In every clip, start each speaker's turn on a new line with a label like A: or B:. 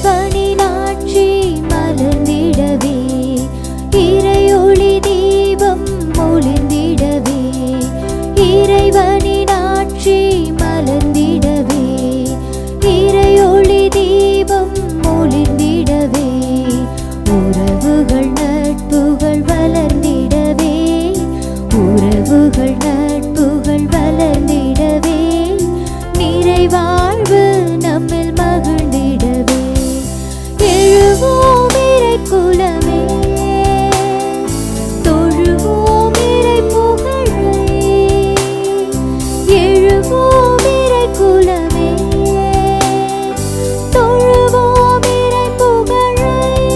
A: இறைவனின் ஆட்சி மலர்ந்திடவே இறையொளி தீபம் ஒளிர்ந்திடவே இறைவனின் ஆட்சி மலர்ந்திடவே இறையொளி தீபம் ஒளிர்ந்திடவே உறவுகள் நட்புகள் வளர்ந்திடவே உறவுகள் நட்புகள் வளர்ந்திடவே நிறைவாழ்வு நம்மில் மகிழ்ந்திடவே எழுவோம் இறை குலமே தொழுவோம் இறை புகழை எழுவோம் இறை குலமே தொழுவோம் இறை புகழை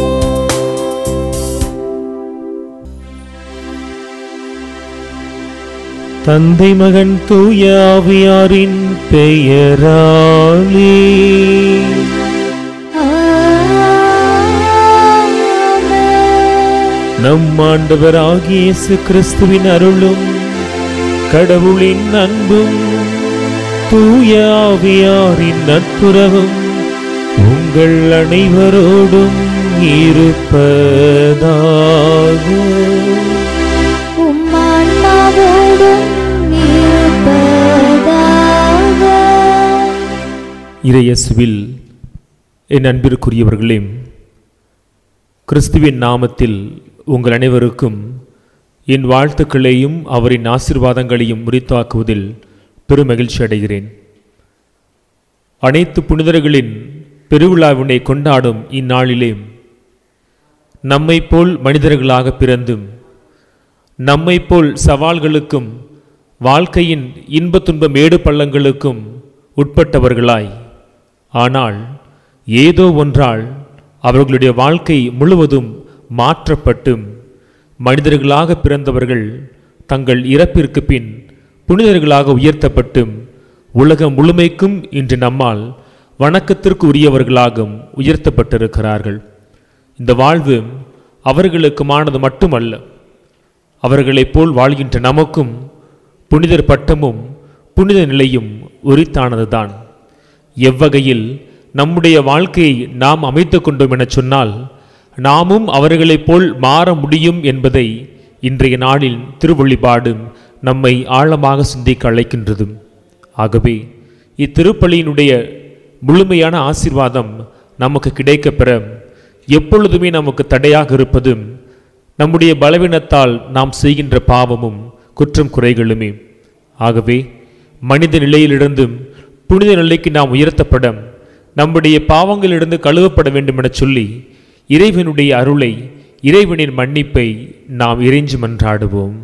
B: தந்தை மகன் தூய ஆவியாரின் பெயராலே
A: ஆமென்.
B: நம் ஆண்டவராகிய இயேசு கிறிஸ்துவின் அருளும் கடவுளின் அன்பும் தூய ஆவியாரின் நட்புறவும் உங்கள் அனைவரோடும் இருப்பதாக
A: உம் ஆன்மாவோடும் இருப்பதாக.
B: இறையேசுவில் என் அன்பிற்குரியவர்களே கிறிஸ்துவின் நாமத்தில் உங்கள் அனைவருக்கும் என் வாழ்த்துக்களையும் அவரின் ஆசீர்வாதங்களையும் முறித்தாக்குவதில் பெருமகிழ்ச்சி அடைகிறேன் அனைத்து புனிதர்களின் பெருவிழாவினை கொண்டாடும் இந்நாளிலே நம்மைப் போல் மனிதர்களாக பிறந்தும் நம்மைப் போல் சவால்களுக்கும் வாழ்க்கையின் இன்ப துன்ப மேடு பள்ளங்களுக்கும் உட்பட்டவர்களாய் ஆனால் ஏதோ ஒன்றால் அவர்களுடைய வாழ்க்கை முழுவதும் மாற்றப்பட்டும் மனிதர்களாக பிறந்தவர்கள் தங்கள் இறப்பிற்கு பின் புனிதர்களாக உயர்த்தப்பட்டும் உலகம் முழுமைக்கும் இன்று நம்மால் வணக்கத்திற்கு உரியவர்களாகவும் உயர்த்தப்பட்டிருக்கிறார்கள் இந்த வாழ்வு அவர்களுக்குமானது மட்டுமல்ல அவர்களைப் போல் வாழ்கின்ற நமக்கும் புனிதர் பட்டமும் புனித நிலையும் உரித்தானதுதான் எவ்வகையில் நம்முடைய வாழ்க்கையை நாம் அமைத்து கொண்டோம் என சொன்னால் நாமும் அவர்களைப் போல் மாற முடியும் என்பதை இன்றைய நாளில் திருவழிபாடு நம்மை ஆழமாக சிந்திக்க அழைக்கின்றது ஆகவே இத்திருப்பலியினுடைய முழுமையான ஆசீர்வாதம் நமக்கு கிடைக்கப்பெற எப்பொழுதுமே நமக்கு தடையாக இருப்பதும் நம்முடைய பலவீனத்தால் நாம் செய்கின்ற பாவமும் குற்றம் குறைகளுமே ஆகவே மனித நிலையிலிருந்தும் புனித நிலைக்கு நாம் உயர்த்தப்பட நம்முடைய பாவங்களிலிருந்து கழுவப்பட வேண்டும் என சொல்லி இறைவனுடைய அருளை இறைவனின் மன்னிப்பை நாம் இறைஞ்சு மன்றாடுவோம்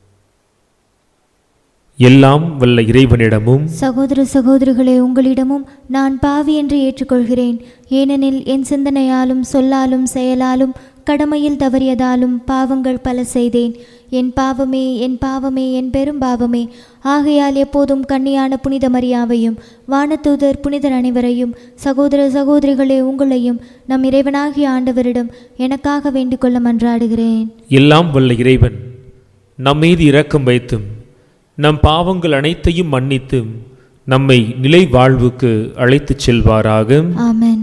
B: எல்லாம் வல்ல இறைவனிடமும்
A: சகோதர சகோதரிகளே உங்களிடமும் நான் பாவி என்று ஏற்றுக்கொள்கிறேன் ஏனெனில் என் சிந்தனையாலும் சொல்லாலும் செயலாலும் கடமையில் தவறியதாலும் பாவங்கள் பல செய்தேன் என் பாவமே என் பாவமே என் பெரும் பாவமே ஆகையால் எப்போதும் கன்னியான புனித மரியாவையும் வானதூதர் புனிதர் அனைவரையும் சகோதர சகோதரிகளே உங்களையும் நம் இறைவனாகிய ஆண்டவரிடம் எனக்காக வேண்டிக் கொள்ள மன்றாடுகிறேன்
B: எல்லாம் வல்ல இறைவன் நம் மீது இரக்கம் வைத்தும் நம் பாவங்கள் அனைத்தையும் மன்னித்தும் நம்மை நிலை வாழ்வுக்கு அழைத்துச் செல்வாராக
A: ஆமென்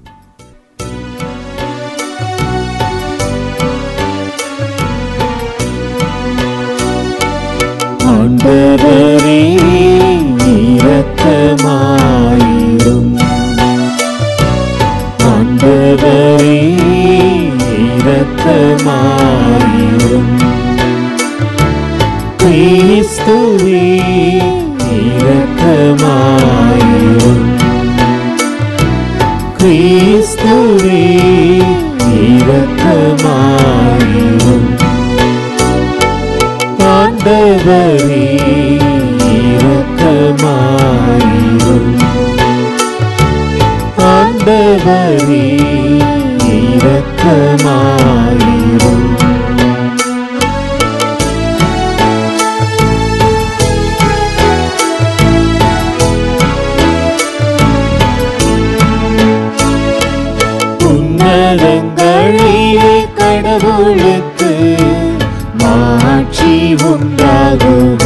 B: ஆண்டவரே இரக்கமாயிரும் ஆண்டவரே இரக்கமாயிரும் கிறிஸ்துவே இரக்கமாயிரும் கிறிஸ்துவே இரக்கமாயிரும் ஆண்டவரே இரக்கமாயிரும் ஆண்டவரே இரக்கமாயிரும் உன்னதங்களிலே கடவுளுக்கு மாட்சி உண்டாகுக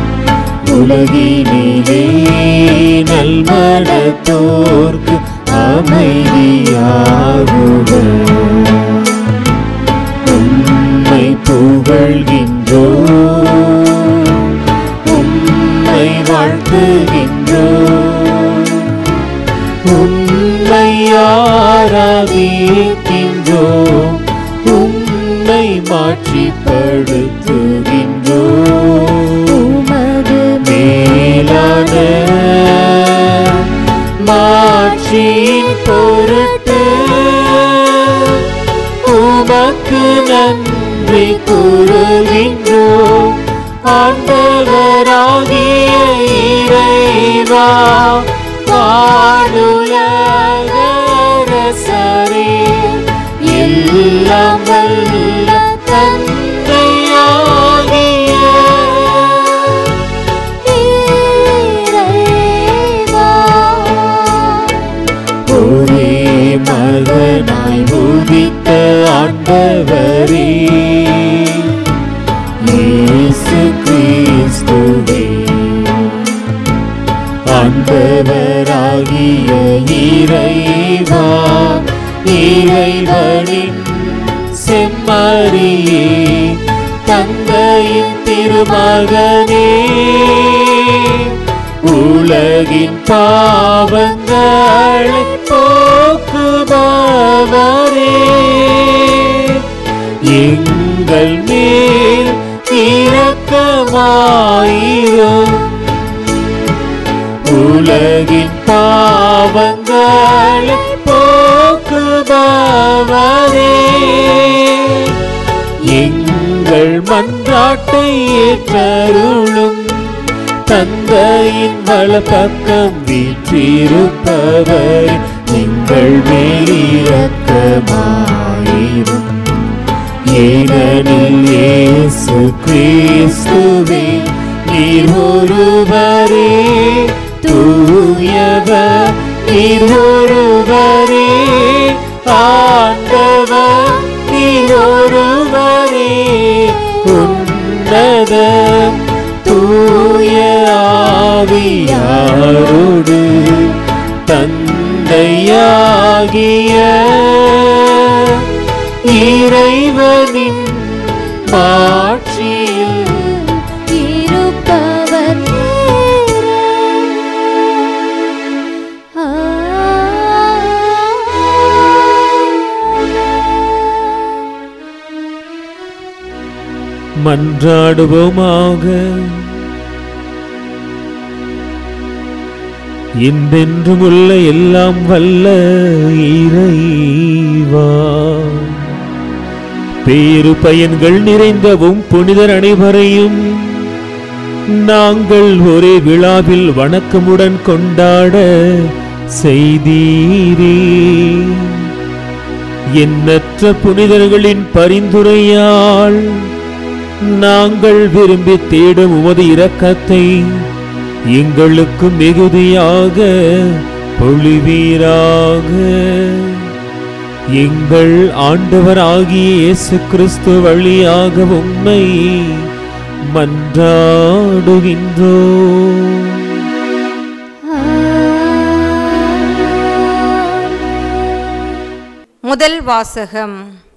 B: உலகினிலே நல்மனத்தோர்க்கு அமைதியாகுவர் உம்மை புகழ்கின்றோ உம்மை வாழ்த்துகின்றோ உம்மை ஆராதிக்கின்றோ உம்மை மாற்றிப்படுத்துகின்றோ
A: உமது
B: மேலான மாட்சியின் பொருட்டு உமக்கு நன்றி கூறுகின்றோம் ஆண்டவராகிய இறைவா வானுலகரசரே எல்லாம் வல்ல தந்தையாகிய
A: இறைவா
B: ஒரே மகனாய் உதித்த ஆண்டவரே இயேசு கிறிஸ்துவே ஆண்டவராகிய இறைவா இறைவனின் செம்மறியே தந்தையின் திருமகனே உலகின் பாவங்களை போக்குபவரே எங்கள் மேல் இரக்கமாயிரும் உலகின் பாவங்களை போக்குபவரே எங்கள் மன்றாட்டை ஏற்றருளும் தந்தையின் வலப்பக்கம் வீற்றிருப்பவர் எங்கள் மேலிரக்கமாயிரும் ஏனெனில் இயேசு கிறிஸ்துவே நீர் ஒருவரே தூயவர் நீர் ஒருவரே ஆண்டவர் நீர் ஒருவரே உன்னத தூய ஆவியாரோடு தந்தையாகிய இறைவனின் மாட்சியில்
A: இருப்பவர் நீரே. ஆமென்.
B: மன்றாடுவோமாக என்றென்றும் உள்ள எல்லாம் வல்ல இறைவா பேரு பயன்கள் நிறைந்தவும் புனிதர் அனைவரையும் நாங்கள் ஒரே விழாவில் வணக்கமுடன் கொண்டாட செய்தீரே எண்ணற்ற புனிதர்களின் பரிந்துரையால் நாங்கள் விரும்பி தேடும் உமது இரக்கத்தை எங்களுக்கு மிகுதியாக பொழிவீராக எங்கள் ஆண்டவராகிய இயேசு கிறிஸ்து வழியாக உம்மை மன்றாடுகின்றோம்
C: முதல் வாசகம்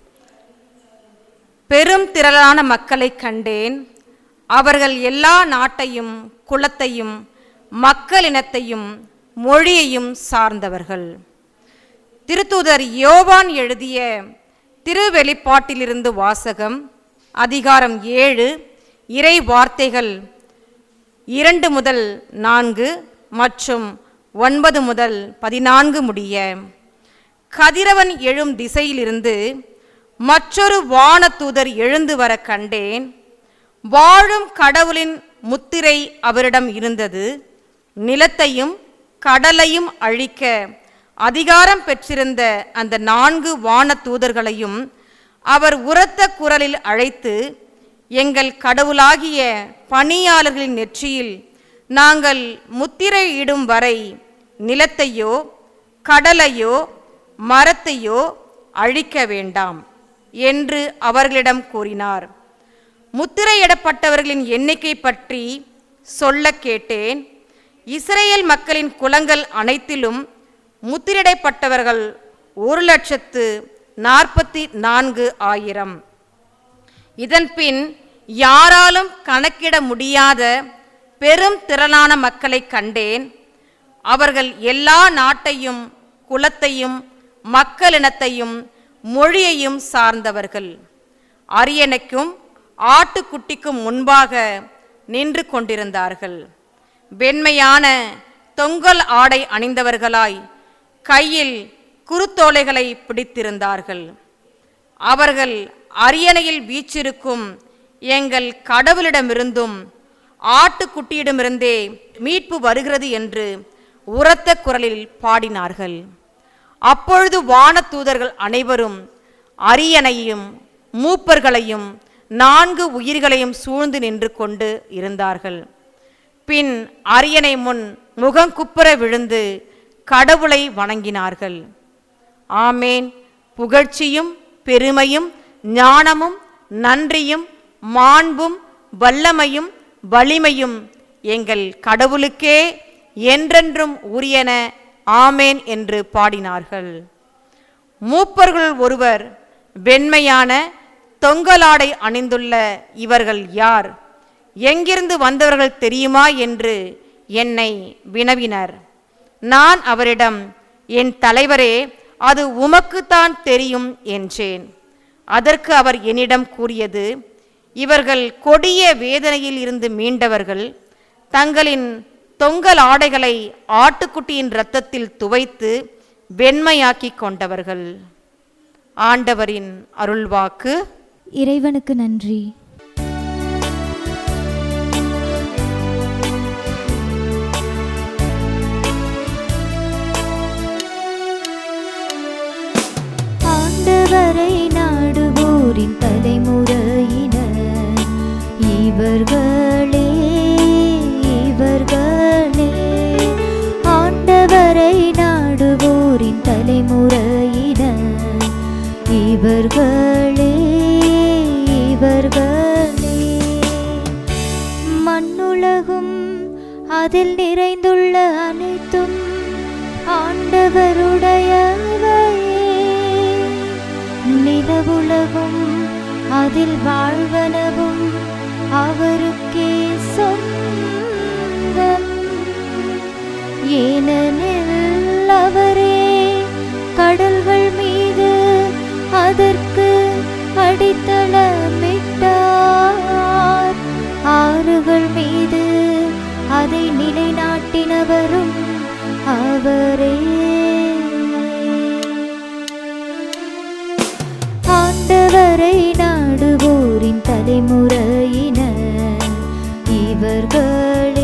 C: பெரும் திரளான மக்களைக் கண்டேன் அவர்கள் எல்லா நாட்டையும் குலத்தையும் மக்களினத்தையும் மொழியையும் சார்ந்தவர்கள் திருத்தூதர் யோவான் எழுதிய திருவெளிப்பாட்டிலிருந்து வாசகம் அதிகாரம் ஏழு இறை வார்த்தைகள் இரண்டு முதல் நான்கு மற்றும் ஒன்பது முதல் பதினான்கு முடிய கதிரவன் எழும் திசையிலிருந்து மற்றொரு வானதூதர் எழுந்து வர கண்டேன் வாழும் கடவுளின் முத்திரை அவரிடம் இருந்தது நிலத்தையும் கடலையும் அழிக்க அதிகாரம் பெற்றிருந்த அந்த நான்கு வானதூதர்களையும் அவர் உரத்த குரலில் அழைத்து எங்கள் கடவுளாகிய பணியாளர்களின் நெற்றியில் நாங்கள் முத்திரை இடும் வரை நிலத்தையோ கடலையோ மரத்தையோ அழிக்க வேண்டாம் என்று அவர்களிடம் கூறினார் முத்திரையிடப்பட்டவர்களின் எண்ணிக்கை பற்றி சொல்ல கேட்டேன் இஸ்ரேல் மக்களின் குலங்கள் அனைத்திலும் முத்திரையிடப்பட்டவர்கள் ஒரு லட்சத்து நாற்பத்தி நான்கு ஆயிரம் இதன்பின் யாராலும் கணக்கிட முடியாத பெரும் திரளான மக்களைக் கண்டேன் அவர்கள் எல்லா நாட்டையும் குலத்தையும் மக்களினத்தையும் மொழியையும் சார்ந்தவர்கள் அரியணைக்கும் ஆட்டுக்குட்டிக்கும் முன்பாக நின்று கொண்டிருந்தார்கள் வெண்மையான தொங்கல் ஆடை அணிந்தவர்களாய் கையில் குருத்தோலைகளை பிடித்திருந்தார்கள் அவர்கள் அரியணையில் வீச்சிருக்கும் எங்கள் கடவுளிடமிருந்தும் ஆட்டுக்குட்டியிடமிருந்தே மீட்பு வருகிறது என்று உரத்த குரலில் பாடினார்கள் அப்பொழுது வானதூதர்கள் அனைவரும் அரியணையும் மூப்பர்களையும் நான்கு உயிர்களையும் சூழ்ந்து நின்று கொண்டு இருந்தார்கள் பின் அரியணை முன் முகங்குப்புற விழுந்து கடவுளை வணங்கினார்கள் ஆமேன் புகழ்ச்சியும் பெருமையும் ஞானமும் நன்றியும் மாண்பும் வல்லமையும் வலிமையும் எங்கள் கடவுளுக்கே என்றென்றும் உரியன ஆமேன் என்று பாடினார்கள் மூப்பர்கள் ஒருவர் வெண்மையான தொங்கலாடை அணிந்துள்ள இவர்கள் யார் எங்கிருந்து வந்தவர்கள் தெரியுமா என்று என்னை வினவினர் நான் அவரிடம் என் தலைவரே அது உமக்குத்தான் தெரியும் என்றேன் அதற்கு அவர் என்னிடம் கூறியது இவர்கள் கொடிய வேதனையில் இருந்து மீண்டவர்கள் தங்களின் தொங்கல் ஆடைகளை ஆட்டுக்குட்டியின் இரத்தத்தில் துவைத்து வெண்மையாக்கிக் கொண்டவர்கள் ஆண்டவரின் அருள்வாக்கு
A: இறைவனுக்கு நன்றி ஆண்டவரை நாடுவோரின் தலைமுறையினர் இவர்களே இவர்களே ஆண்டவரை நாடுவோரின் தலைமுறையினர் இவர்களே இவர்களே மண்ணுலகும் அதில் நிறைந்துள்ள அனைத்தும் ஆண்டவருடையவையே நிலவுலகும் அதில் வாழ்வனவும் அவருக்கே சொந்தம் ஏனெனில் அவரே கடல்கள் மீது அதற்கு அடித்தளமிட்டார் ஆறுகள் மீது அதை நிலைநாட்டினவரும் அவரே ஆண்டவரை நாடுவோரின் தலைமுறையினர் இவர்களே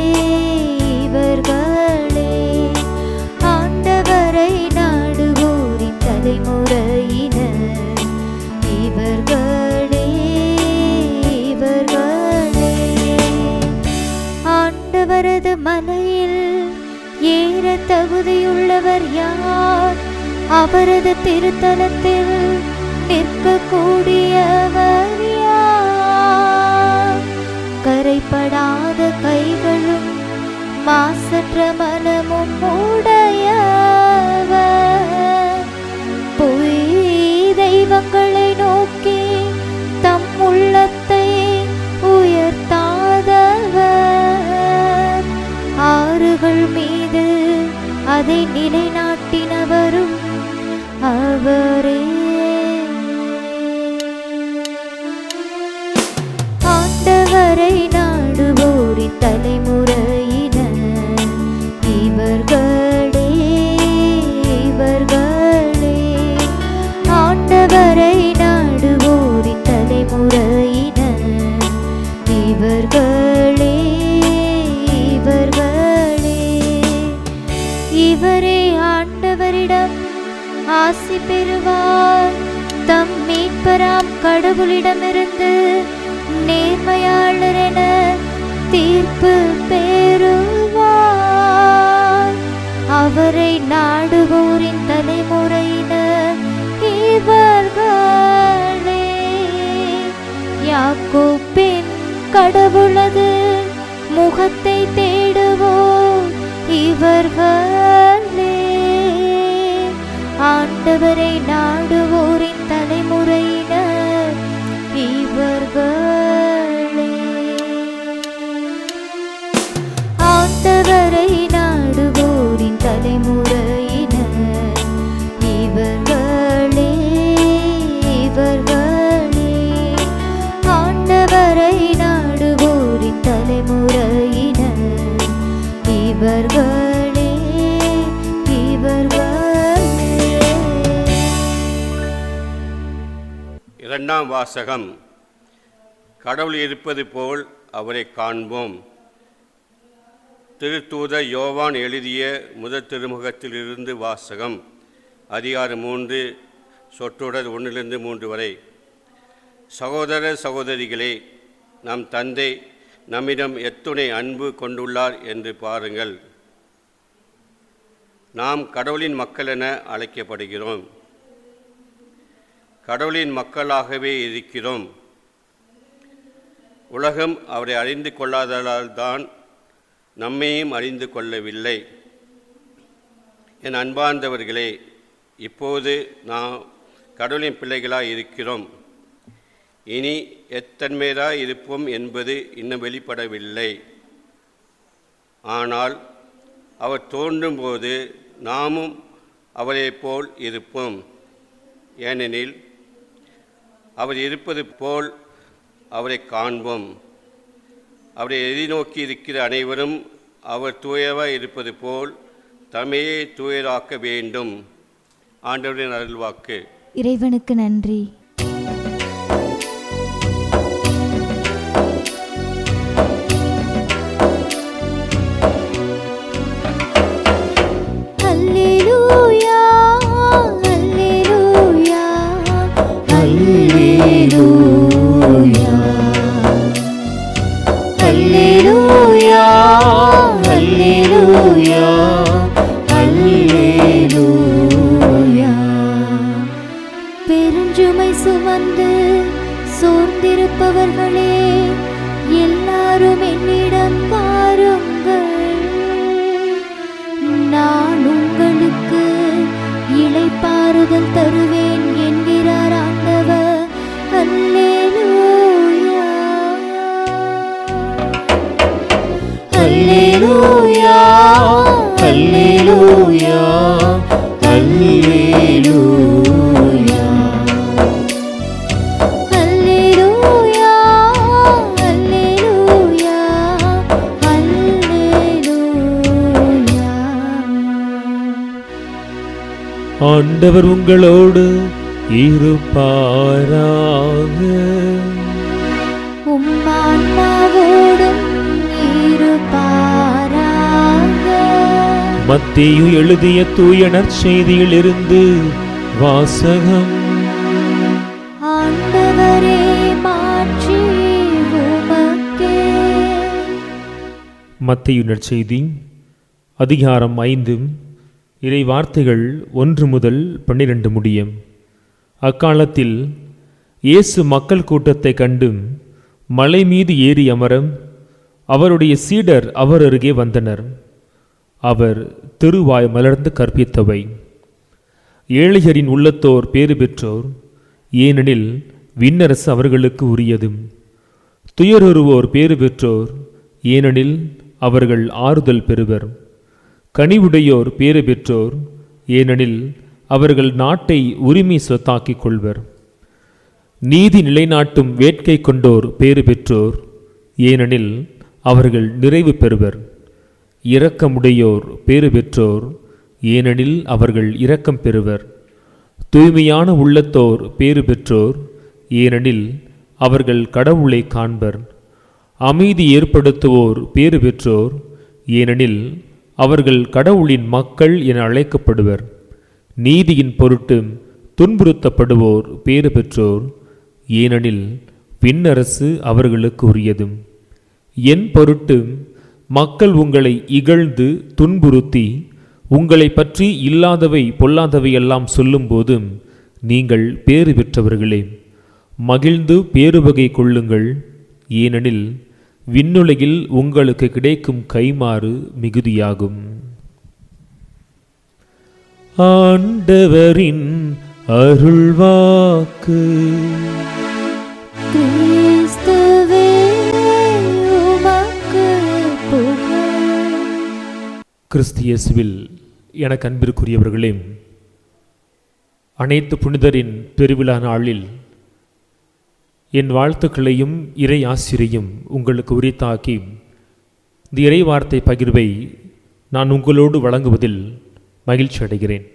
A: இவர்களே ஆண்டவரை நாடுவோரின் தலைமுறையினர் இவர்களே இவர்களே ஆண்டவரது மலையில் ஏற தகுதியுள்ளவர் யார் அவரது திருத்தலத்தில் நிற்கக்கூடியவர் யார் கரைப்படாத கைகளும் மாசற்ற மனமும் உடையவர் பொய் தெய்வங்களை நோக்கி தம் உள்ளத்தை உயர்த்தாதவர் ஆறுகள் மீது அதை நிலைநாட்டினவரும் அவரே ஆண்டவரை நாடுவோரின் தலைமுறையினர் இவர்களே இவர்களே ஆண்டவரை நாடுவோரின் தலைமுறையினர் இவர்களே இவர்களே இவரே ஆண்டவரிடம் ஆசி பெறுவார் தம் மீட்பராம் கடவுளிடமிருந்து நேர்மையாளர் என தீர்ப்பு பெறுவார் அவரை நாடுவோரின் தலைமுறையினர் இவர்களே யாக்கோப்பின் கடவுளது முகத்தை தேடுவோர் இவர்களே ஆண்டவரை நாடுவோரின் தலைமுறையினர் இவர்களே ஆண்டவரை நாடுவோரின் தலைமுறையினர் இவர்களே இவர்களே ஆண்டவரை நாடுவோரின் தலைமுறையினர் இவர்களே இவர்களே
D: இரண்டாம் வாசகம் கடவுள் இருப்பது போல் அவரை காண்போம் திருத்தூதர் யோவான் எழுதிய முதல் திருமுகத்திலிருந்து வாசகம் அதிகாரம் மூன்று சொற்றொடர் ஒன்றிலிருந்து மூன்று வரை சகோதர சகோதரிகளே நம் தந்தை நம்மிடம் எத்துணை அன்பு கொண்டுள்ளார் என்று பாருங்கள் நாம் கடவுளின் மக்கள் என அழைக்கப்படுகிறோம் கடவுளின் மக்களாகவே இருக்கிறோம் உலகம் அவரை அறிந்து கொள்ளாததால் தான் நம்மையும் அறிந்து கொள்ளவில்லை என் அன்பார்ந்தவர்களே இப்போது நாம் கடவுளின் பிள்ளைகளாய் இருக்கிறோம் இனி எத்தன்மையாக இருப்போம் என்பது இன்னும் வெளிப்படவில்லை ஆனால் அவர் தோன்றும்போது நாமும் அவரைப் போல் இருப்போம் ஏனெனில் அவர் இருப்பது போல் அவரை காண்போம் அவரை எதிர்நோக்கி இருக்கிற அனைவரும் அவர் தூயவாய் இருப்பது போல் தமையே தூயராக்க வேண்டும் ஆண்டவரின் அருள்வாக்கு
A: இறைவனுக்கு நன்றி அல்லேலூயா அல்லேலூயா அல்லேலூயா அல்லேலூயா அல்லேலூயா அல்லேலூயா பெருஞ்சுமை சுமந்து சோர்ந்திருப்பவர்களே எல்லாரும் என்னிடம் வாருங்கள் நான் உங்களுக்கு இளைப்பாறுதல் தருவேன் என்கிறார் ஆண்டவர் அல்லேலூயா அல்லேலூயா அல்லேலூயா அல்லேலூயா அல்லேலூயா அல்லேலூயா அல்லேலூயா
B: ஆண்டவர் உங்களோடு இருப்பாராக
A: உம்மான்மாவோடும் இருப்பாராக
B: மத்தேயு எழுதிய தூய நற்செய்தியிலிருந்து வாசகம்
A: ஆண்டவரே மாற்றி உமக்கே
B: மத்தேயு நற்செய்தி அதிகாரம் ஐந்து இறை வார்த்தைகள் ஒன்று முதல் பன்னிரண்டு முடியும் அக்காலத்தில் இயேசு மக்கள் கூட்டத்தைக் கண்டு மலை மீது ஏறி அமரம் அவருடைய சீடர் அவர் அருகே வந்தனர் அவர் திருவாய் மலர்ந்து கற்பித்தவை ஏழையரின் உள்ளத்தோர் பேறு பெற்றோர் ஏனெனில் விண்ணரசு அவர்களுக்கு உரியது துயருருவோர் பேறு பெற்றோர் ஏனெனில் அவர்கள் ஆறுதல் பெறுவர் கனிவுடையோர் பேறு பெற்றோர் ஏனெனில் அவர்கள் நாட்டை உரிமை சொத்தாக்கிக் கொள்வர் நீதி நிலைநாட்டும் வேட்கை கொண்டோர் பேறு பெற்றோர் ஏனெனில் அவர்கள் நிறைவு பெறுவர் இரக்கமுடையோர் பேறு பெற்றோர் ஏனெனில் அவர்கள் இரக்கம் பெறுவர் தூய்மையான உள்ளத்தோர் பேறு பெற்றோர் ஏனெனில் அவர்கள் கடவுளை காண்பர் அமைதி ஏற்படுத்துவோர் பேறு பெற்றோர் ஏனெனில் அவர்கள் கடவுளின் மக்கள் என அழைக்கப்படுவர் நீதியின் பொருட்டு துன்புறுத்தப்படுவோர் பேறு பெற்றோர் ஏனெனில் விண்ணரசு அவர்களுக்கு உரியது என் பொருட்டு மக்கள் உங்களை இகழ்ந்து துன்புறுத்தி உங்களை பற்றி இல்லாதவை பொல்லாதவை எல்லாம் சொல்லும்போது நீங்கள் பேறு பெற்றவர்களே மகிழ்ந்து பேருவகை கொள்ளுங்கள் ஏனெனில் விண்ணுலகில் உங்களுக்கு கிடைக்கும் கைமாறு மிகுதியாகும் ஆண்டவரின் அருள்வாக்கு
A: கிறிஸ்துவே உமக்கு புகழ்
B: கிறிஸ்து இயேசுவில் எனக்கு அன்பிற்குரியவர்களே அனைத்து புனிதரின் பெருவிழா நாளில் என் வாழ்த்துக்களையும் இறை ஆசிரியும் உங்களுக்கு உரித்தாக்கி இந்த இறை வார்த்தை பகிர்வை நான் உங்களோடு வழங்குவதில் மகிழ்ச்சி அடைகிறேன்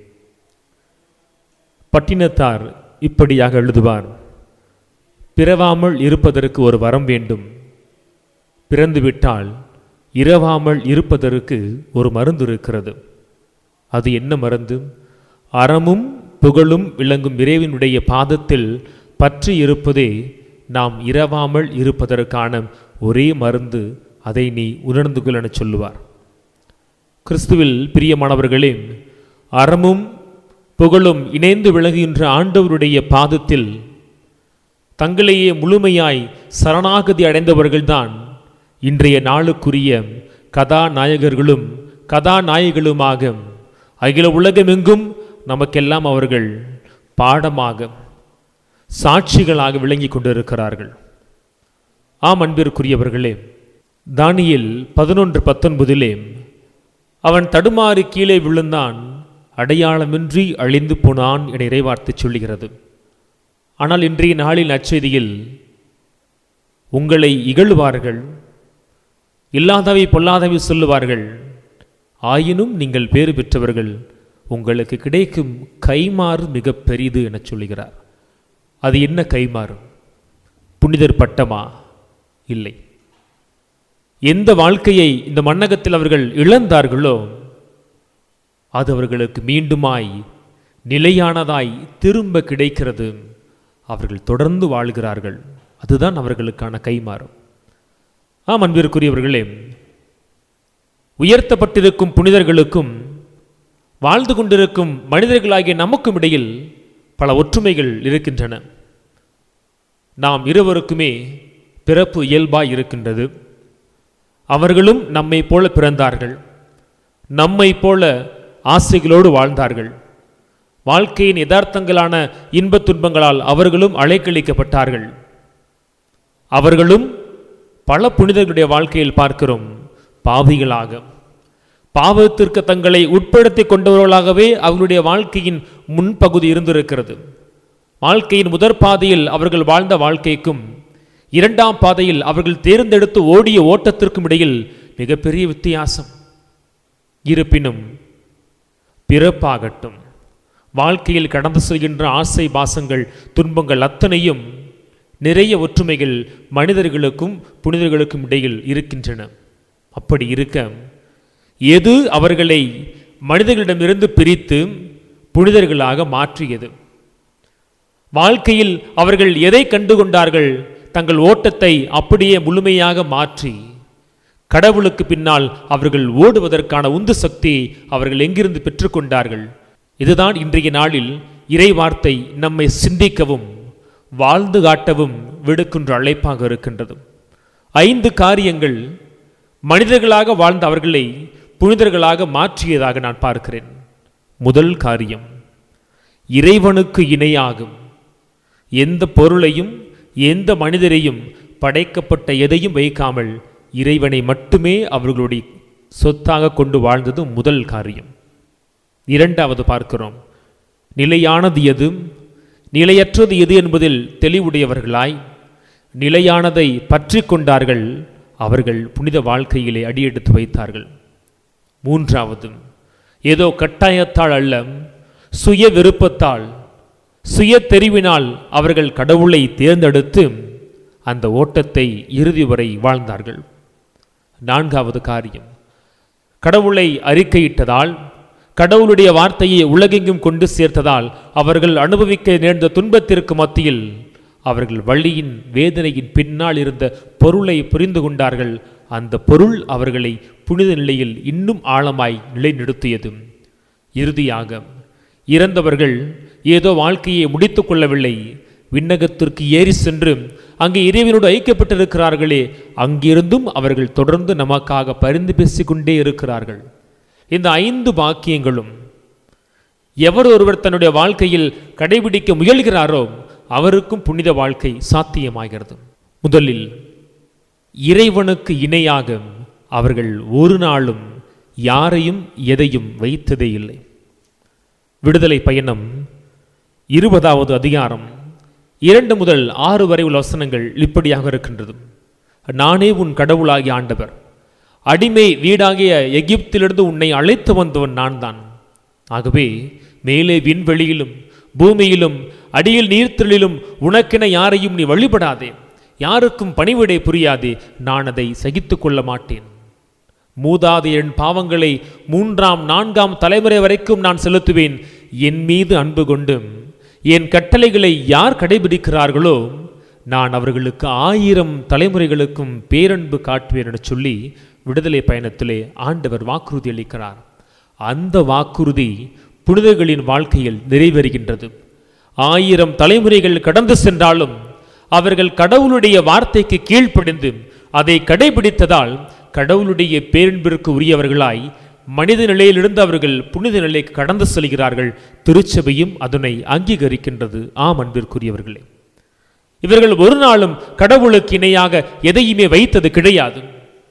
B: பட்டினத்தார் இப்படியாக எழுதுவார் பிறவாமல் இருப்பதற்கு ஒரு வரம் வேண்டும் பிறந்துவிட்டால் இரவாமல் இருப்பதற்கு ஒரு மருந்து இருக்கிறது அது என்ன மருந்து அறமும் புகழும் விளங்கும் இறைவனுடைய பாதத்தில் பற்றி இருப்பதே நாம் இரவாமல் இருப்பதற்கான ஒரே மருந்து அதை நீ உணர்ந்து கொள் என சொல்லுவார் கிறிஸ்துவில் பிரியமானவர்களே அறமும் புகழும் இணைந்து விளங்குகின்ற ஆண்டவருடைய பாதத்தில் தங்களையே முழுமையாய் சரணாகதி அடைந்தவர்கள்தான் இன்றைய நாளுக்குரிய கதாநாயகர்களும் கதாநாயகிகளுமாக அகில உலகமெங்கும் நமக்கெல்லாம் அவர்கள் பாடமாக சாட்சிகளாக விளங்கி கொண்டிருக்கிறார்கள் ஆம் அன்பிற்குரியவர்களே தானியேல் பதினொன்று பத்தொன்பதிலே அவன் தடுமாறி கீழே விழுந்தான் அடையாளமின்றி அழிந்து போனான் என இறைவார்த்தை சொல்லுகிறது ஆனால் இன்றைய நாளின் நற்செய்தியில் உங்களை இகழ்வார்கள் இல்லாதவை பொல்லாதவை சொல்லுவார்கள் ஆயினும் நீங்கள் பேறு பெற்றவர்கள் உங்களுக்கு கிடைக்கும் கைமாறு மிக பெரிது என சொல்லுகிறார் அது என்ன கைமாறு புனிதர் பட்டமா இல்லை எந்த வாழ்க்கையை இந்த மண்ணகத்தில் அவர்கள் இழந்தார்களோ அது அவர்களுக்கு மீண்டுமாய் நிலையானதாய் திரும்ப கிடைக்கிறது அவர்கள் தொடர்ந்து வாழ்கிறார்கள் அதுதான் அவர்களுக்கான கைமாறு ஆம் அன்பிற்குரியவர்களே உயர்த்தப்பட்டிருக்கும் புனிதர்களுக்கும் வாழ்ந்து கொண்டிருக்கும் மனிதர்களாகிய நமக்கும் இடையில் பல ஒற்றுமைகள் இருக்கின்றன நாம் இருவருக்குமே பிறப்பு இயல்பாய் இருக்கின்றது அவர்களும் நம்மை போல பிறந்தார்கள் நம்மை போல ஆசைகளோடு வாழ்ந்தார்கள் வாழ்க்கையின் யதார்த்தங்களான இன்பத் துன்பங்களால் அவர்களும் அலைக்கழிக்கப்பட்டார்கள் அவர்களும் பல புனிதர்களுடைய வாழ்க்கையில் பார்க்கிறோம் பாவிகளாக பாவத்திற்கு தங்களை உட்படுத்தி கொண்டவர்களாகவே அவர்களுடைய வாழ்க்கையின் முன்பகுதி இருந்திருக்கிறது வாழ்க்கையின் முதற் பாதையில் அவர்கள் வாழ்ந்த வாழ்க்கைக்கும் இரண்டாம் பாதையில் அவர்கள் தேர்ந்தெடுத்து ஓடிய ஓட்டத்திற்கும் இடையில் மிகப்பெரிய வித்தியாசம் இருப்பினும் பிறப்பாகட்டும் வாழ்க்கையில் கடந்து செல்கின்ற ஆசை பாசங்கள் துன்பங்கள் அத்தனையும் நிறைய ஒற்றுமைகள் மனிதர்களுக்கும் புனிதர்களுக்கும் இடையில் இருக்கின்றன அப்படி இருக்க எது அவர்களை மனிதர்களிடமிருந்து பிரித்து புனிதர்களாக மாற்றியது வாழ்க்கையில் அவர்கள் எதை கண்டுகொண்டார்கள் தங்கள் ஓட்டத்தை அப்படியே முழுமையாக மாற்றி கடவுளுக்கு பின்னால் அவர்கள் ஓடுவதற்கான உந்து சக்தியை அவர்கள் எங்கிருந்து பெற்றுக்கொண்டார்கள் இதுதான் இன்றைய நாளில் இறை வார்த்தை நம்மை சிந்திக்கவும் வாழ்ந்து காட்டவும் விடுக்கின்ற அழைப்பாக இருக்கின்றது ஐந்து காரியங்கள் மனிதர்களாக வாழ்ந்த அவர்களை புனிதர்களாக மாற்றியதாக நான் பார்க்கிறேன் முதல் காரியம் இறைவனுக்கு இணையாகும் எந்த பொருளையும் எந்த மனிதரையும் படைக்கப்பட்ட எதையும் வைக்காமல் இறைவனை மட்டுமே அவர்களுடைய சொத்தாக கொண்டு வாழ்ந்தது முதல் காரியம் இரண்டாவது பார்க்கிறோம் நிலையானது எது நிலையற்றது எது என்பதில் தெளிவுடையவர்களாய் நிலையானதை பற்றி கொண்டார்கள் அவர்கள் புனித வாழ்க்கையிலே அடியெடுத்து வைத்தார்கள் மூன்றாவது ஏதோ கட்டாயத்தால் அல்ல சுய விருப்பத்தால் சுய தெரிவினால் அவர்கள் கடவுளை தேர்ந்தெடுத்து அந்த ஓட்டத்தை இறுதி வரை வாழ்ந்தார்கள் நான்காவது காரியம் கடவுளை அறிக்கையிட்டதால் கடவுளுடைய வார்த்தையை உலகெங்கும் கொண்டு சேர்த்ததால் அவர்கள் அனுபவிக்க நேர்ந்த துன்பத்திற்கு மத்தியில் அவர்கள் வழியின் வேதனையின் பின்னால் இருந்த பொருளை புரிந்து கொண்டார்கள் அந்த பொருள் அவர்களை புனித நிலையில் இன்னும் ஆழமாய் நிலைநிறுத்தியது இறுதியாக இறந்தவர்கள் ஏதோ வாழ்க்கையை முடித்து கொள்ளவில்லை விண்ணகத்திற்கு ஏறி சென்று அங்கே இறைவனோடு ஐக்கியப்பட்டிருக்கிறார்களே அங்கிருந்தும் அவர்கள் தொடர்ந்து நமக்காக பரிந்து பேசிக்கொண்டே இருக்கிறார்கள் இந்த ஐந்து பாக்கியங்களும் எவர் ஒருவர் தன்னுடைய வாழ்க்கையில் கடைபிடிக்க முயல்கிறாரோ அவருக்கும் புனித வாழ்க்கை சாத்தியமாகிறது முதலில் இறைவனுக்கு இணையாக அவர்கள் ஒரு நாளும் யாரையும் எதையும் வைத்ததே இல்லை விடுதலை பயணம் இருபதாவது அதிகாரம் இரண்டு முதல் ஆறு வரை உள்ள வசனங்கள் இப்படியாக இருக்கின்றது நானே உன் கடவுளாகிய ஆண்டவர் அடிமை வீடாகிய எகிப்திலிருந்து உன்னை அழைத்து வந்தவன் நான் தான் ஆகவே மேலே விண்வெளியிலும் பூமியிலும் அடியில் நீர்த்திரளிலும் உனக்கென யாரையும் நீ வழிபடாதே யாருக்கும் பணிவிடை புரியாதே நான் அதை சகித்துக் கொள்ள மாட்டேன் மூதாதையரின் பாவங்களை மூன்றாம் நான்காம் தலைமுறை வரைக்கும் நான் செலுத்துவேன் என் மீது அன்பு கொண்டும் என் கட்டளைகளை யார் கடைபிடிக்கிறார்களோ நான் அவர்களுக்கு ஆயிரம் தலைமுறைகளுக்கும் பேரன்பு காட்டுவேன் என சொல்லி விடுதலை பயணத்திலே ஆண்டவர் வாக்குறுதி அளிக்கிறார் அந்த வாக்குறுதி புனிதர்களின் வாழ்க்கையில் நிறைவேறுகின்றது ஆயிரம் தலைமுறைகள் கடந்து சென்றாலும் அவர்கள் கடவுளுடைய வார்த்தைக்கு கீழ்ப்படிந்து அதை கடைபிடித்ததால் கடவுளுடைய பேரன்பிற்கு உரியவர்களாய் மனித நிலையிலிருந்து அவர்கள் புனித நிலைக்கு கடந்து செல்கிறார்கள் திருச்சபையும் அதனை அங்கீகரிக்கின்றது ஆம் அன்பிற்குரியவர்களே இவர்கள் ஒரு நாளும் கடவுளுக்கு இணையாக எதையுமே வைத்தது கிடையாது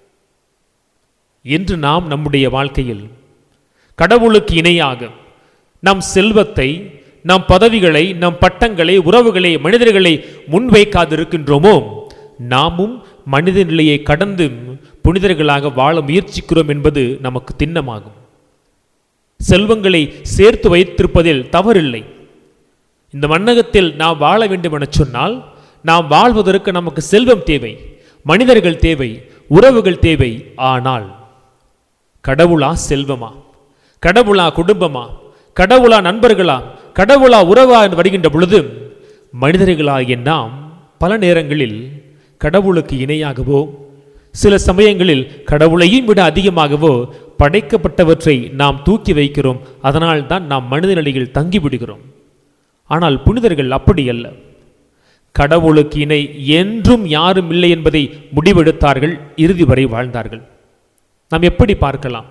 B: என்று நாம் நம்முடைய வாழ்க்கையில் கடவுளுக்கு இணையாக நம் செல்வத்தை நம் பதவிகளை நம் பட்டங்களை உறவுகளை மனிதர்களை முன்வைக்காதிருக்கின்றோமோ நாமும் மனித நிலையை கடந்து புனிதர்களாக வாழ முயற்சிக்கிறோம் என்பது நமக்கு திண்ணமாகும் செல்வங்களை சேர்த்து வைத்திருப்பதில் தவறில்லை இந்த மன்னகத்தில் நாம் வாழ வேண்டும் என சொன்னால் நாம் வாழ்வதற்கு நமக்கு செல்வம் தேவை மனிதர்கள் தேவை உறவுகள் தேவை ஆனால் கடவுளா செல்வமா கடவுளா குடும்பமா கடவுளா நண்பர்களா கடவுளா உறவா என்று வருகின்ற பொழுது மனிதர்களாகிய நாம் பல நேரங்களில் கடவுளுக்கு இணையாகவோ சில சமயங்களில் கடவுளையும் விட அதிகமாகவோ படைக்கப்பட்டவற்றை நாம் தூக்கி வைக்கிறோம் அதனால் தான் நாம் மனித நிலையில் தங்கிவிடுகிறோம் ஆனால் புனிதர்கள் அப்படி அல்ல கடவுளுக்கு இணை என்றும் யாரும் இல்லை என்பதை முடிவெடுத்தார்கள் இறுதி வரை வாழ்ந்தார்கள் நாம் எப்படி பார்க்கலாம்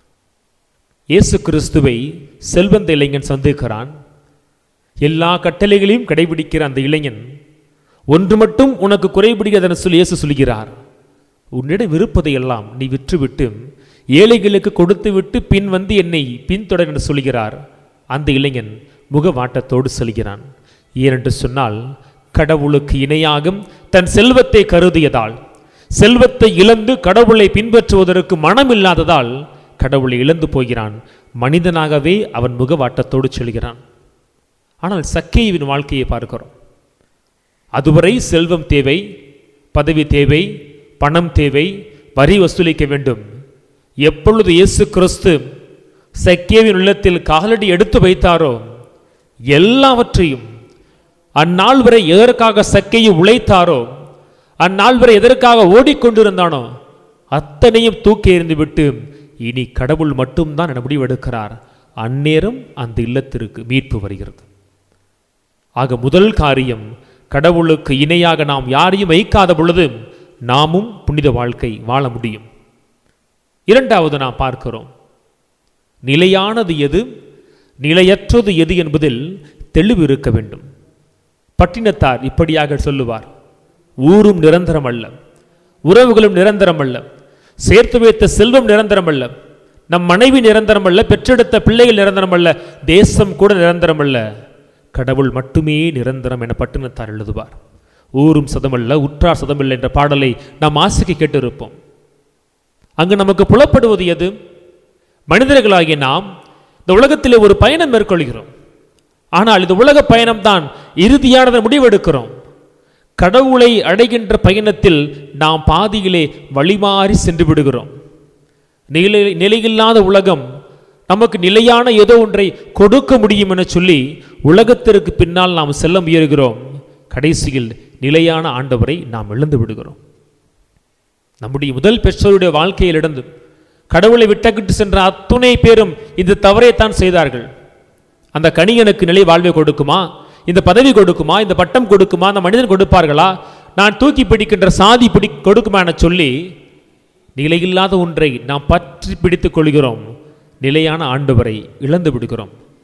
B: இயேசு கிறிஸ்துவை செல்வந்த இளைஞன் சந்திக்கிறான் எல்லா கட்டளைகளையும் கடைபிடிக்கிற அந்த இளைஞன் ஒன்று மட்டும் உனக்கு குறைபிடிக்காதென சொல்லி இயேசு சொல்கிறார் உன்னிடம் இருப்பதையெல்லாம் நீ விற்றுவிட்டு ஏழைகளுக்கு கொடுத்துவிட்டு பின் வந்து என்னை பின்தொடர் என்று சொல்கிறார் அந்த இளைஞன் முகவாட்டத்தோடு செல்கிறான் ஏனென்று சொன்னால் கடவுளுக்கு இணையாகும் தன் செல்வத்தை கருதியதால் செல்வத்தை இழந்து கடவுளை பின்பற்றுவதற்கு மனமில்லாததால் கடவுளை இழந்து போகிறான் மனிதனாகவே அவன் முகவாட்டத்தோடு செல்கிறான் ஆனால் சக்கேயுவின் வாழ்க்கையை பார்க்கிறோம் அதுவரை செல்வம் தேவை பதவி தேவை பணம் தேவை வரி வசூலிக்க வேண்டும் எப்பொழுது இயேசு கிறிஸ்து சக்கேவின் உள்ளத்தில் காலடி எடுத்து வைத்தாரோ எல்லாவற்றையும் அந்நாள் வரை எதற்காக சக்கையை உழைத்தாரோ அந்நாள் வரை எதற்காக ஓடிக்கொண்டிருந்தானோ அத்தனையும் தூக்கி எறிந்து விட்டு இனி கடவுள் மட்டும்தான் என முடிவெடுக்கிறார் அந்நேரம் அந்த இல்லத்திற்கு மீட்பு வருகிறது ஆக முதல் காரியம் கடவுளுக்கு இணையாக நாம் யாரையும் வைக்காத பொழுது நாமும் புனித வாழ்க்கை வாழ முடியும் இரண்டாவது நாம் பார்க்கிறோம் நிலையானது எது நிலையற்றது எது என்பதில் தெளிவு இருக்க வேண்டும் பட்டினத்தார் இப்படியாக சொல்லுவார் ஊரும் நிரந்தரம் அல்ல உறவுகளும் நிரந்தரம் அல்ல சேர்த்து வைத்த செல்வம் நிரந்தரம் அல்ல நம் மனைவி நிரந்தரம் அல்ல பெற்றெடுத்த பிள்ளைகள் நிரந்தரம் அல்ல தேசம் கூட நிரந்தரம் அல்ல கடவுள் மட்டுமே நிரந்தரம் என பட்டினத்தார் எழுதுவார் ஊரும் சதமல்ல உற்றார் சதமில்லை என்ற பாடலை நாம் ஆசைக்கு கேட்டிருப்போம் அங்கு நமக்கு புலப்படுவது எது மனிதர்களாகிய நாம் இந்த உலகத்திலே ஒரு பயணம் மேற்கொள்கிறோம் ஆனால் இந்த உலக பயணம்தான் இறுதியானதை முடிவெடுக்கிறோம் கடவுளை அடைகின்ற பயணத்தில் நாம் பாதியிலே வழிமாறி சென்று விடுகிறோம் நிலை நிலையில்லாத உலகம் நமக்கு நிலையான ஏதோ ஒன்றை கொடுக்க முடியும் என சொல்லி உலகத்திற்கு பின்னால் நாம் செல்ல முயல்கிறோம் கடைசியில் நிலையான ஆண்டவரை நாம் இழந்து விடுகிறோம் நம்முடைய முதல் பெற்றோருடைய வாழ்க்கையில் இழந்து கடவுளை விட்டக்கிட்டு சென்ற அத்துணை பேரும் இந்த தவறைத்தான் செய்தார்கள் அந்த கனி எனக்கு நிலை வாழ்வை கொடுக்குமா இந்த பதவி கொடுக்குமா இந்த பட்டம் கொடுக்குமா அந்த மனிதன் கொடுப்பார்களா நான் தூக்கி பிடிக்கின்ற சாதி பிடி கொடுக்குமா என சொல்லி நிலையில்லாத ஒன்றை நாம் பற்றி பிடித்துக் கொள்கிறோம் நிலையான ஆண்டவரை இழந்து விடுகிறோம்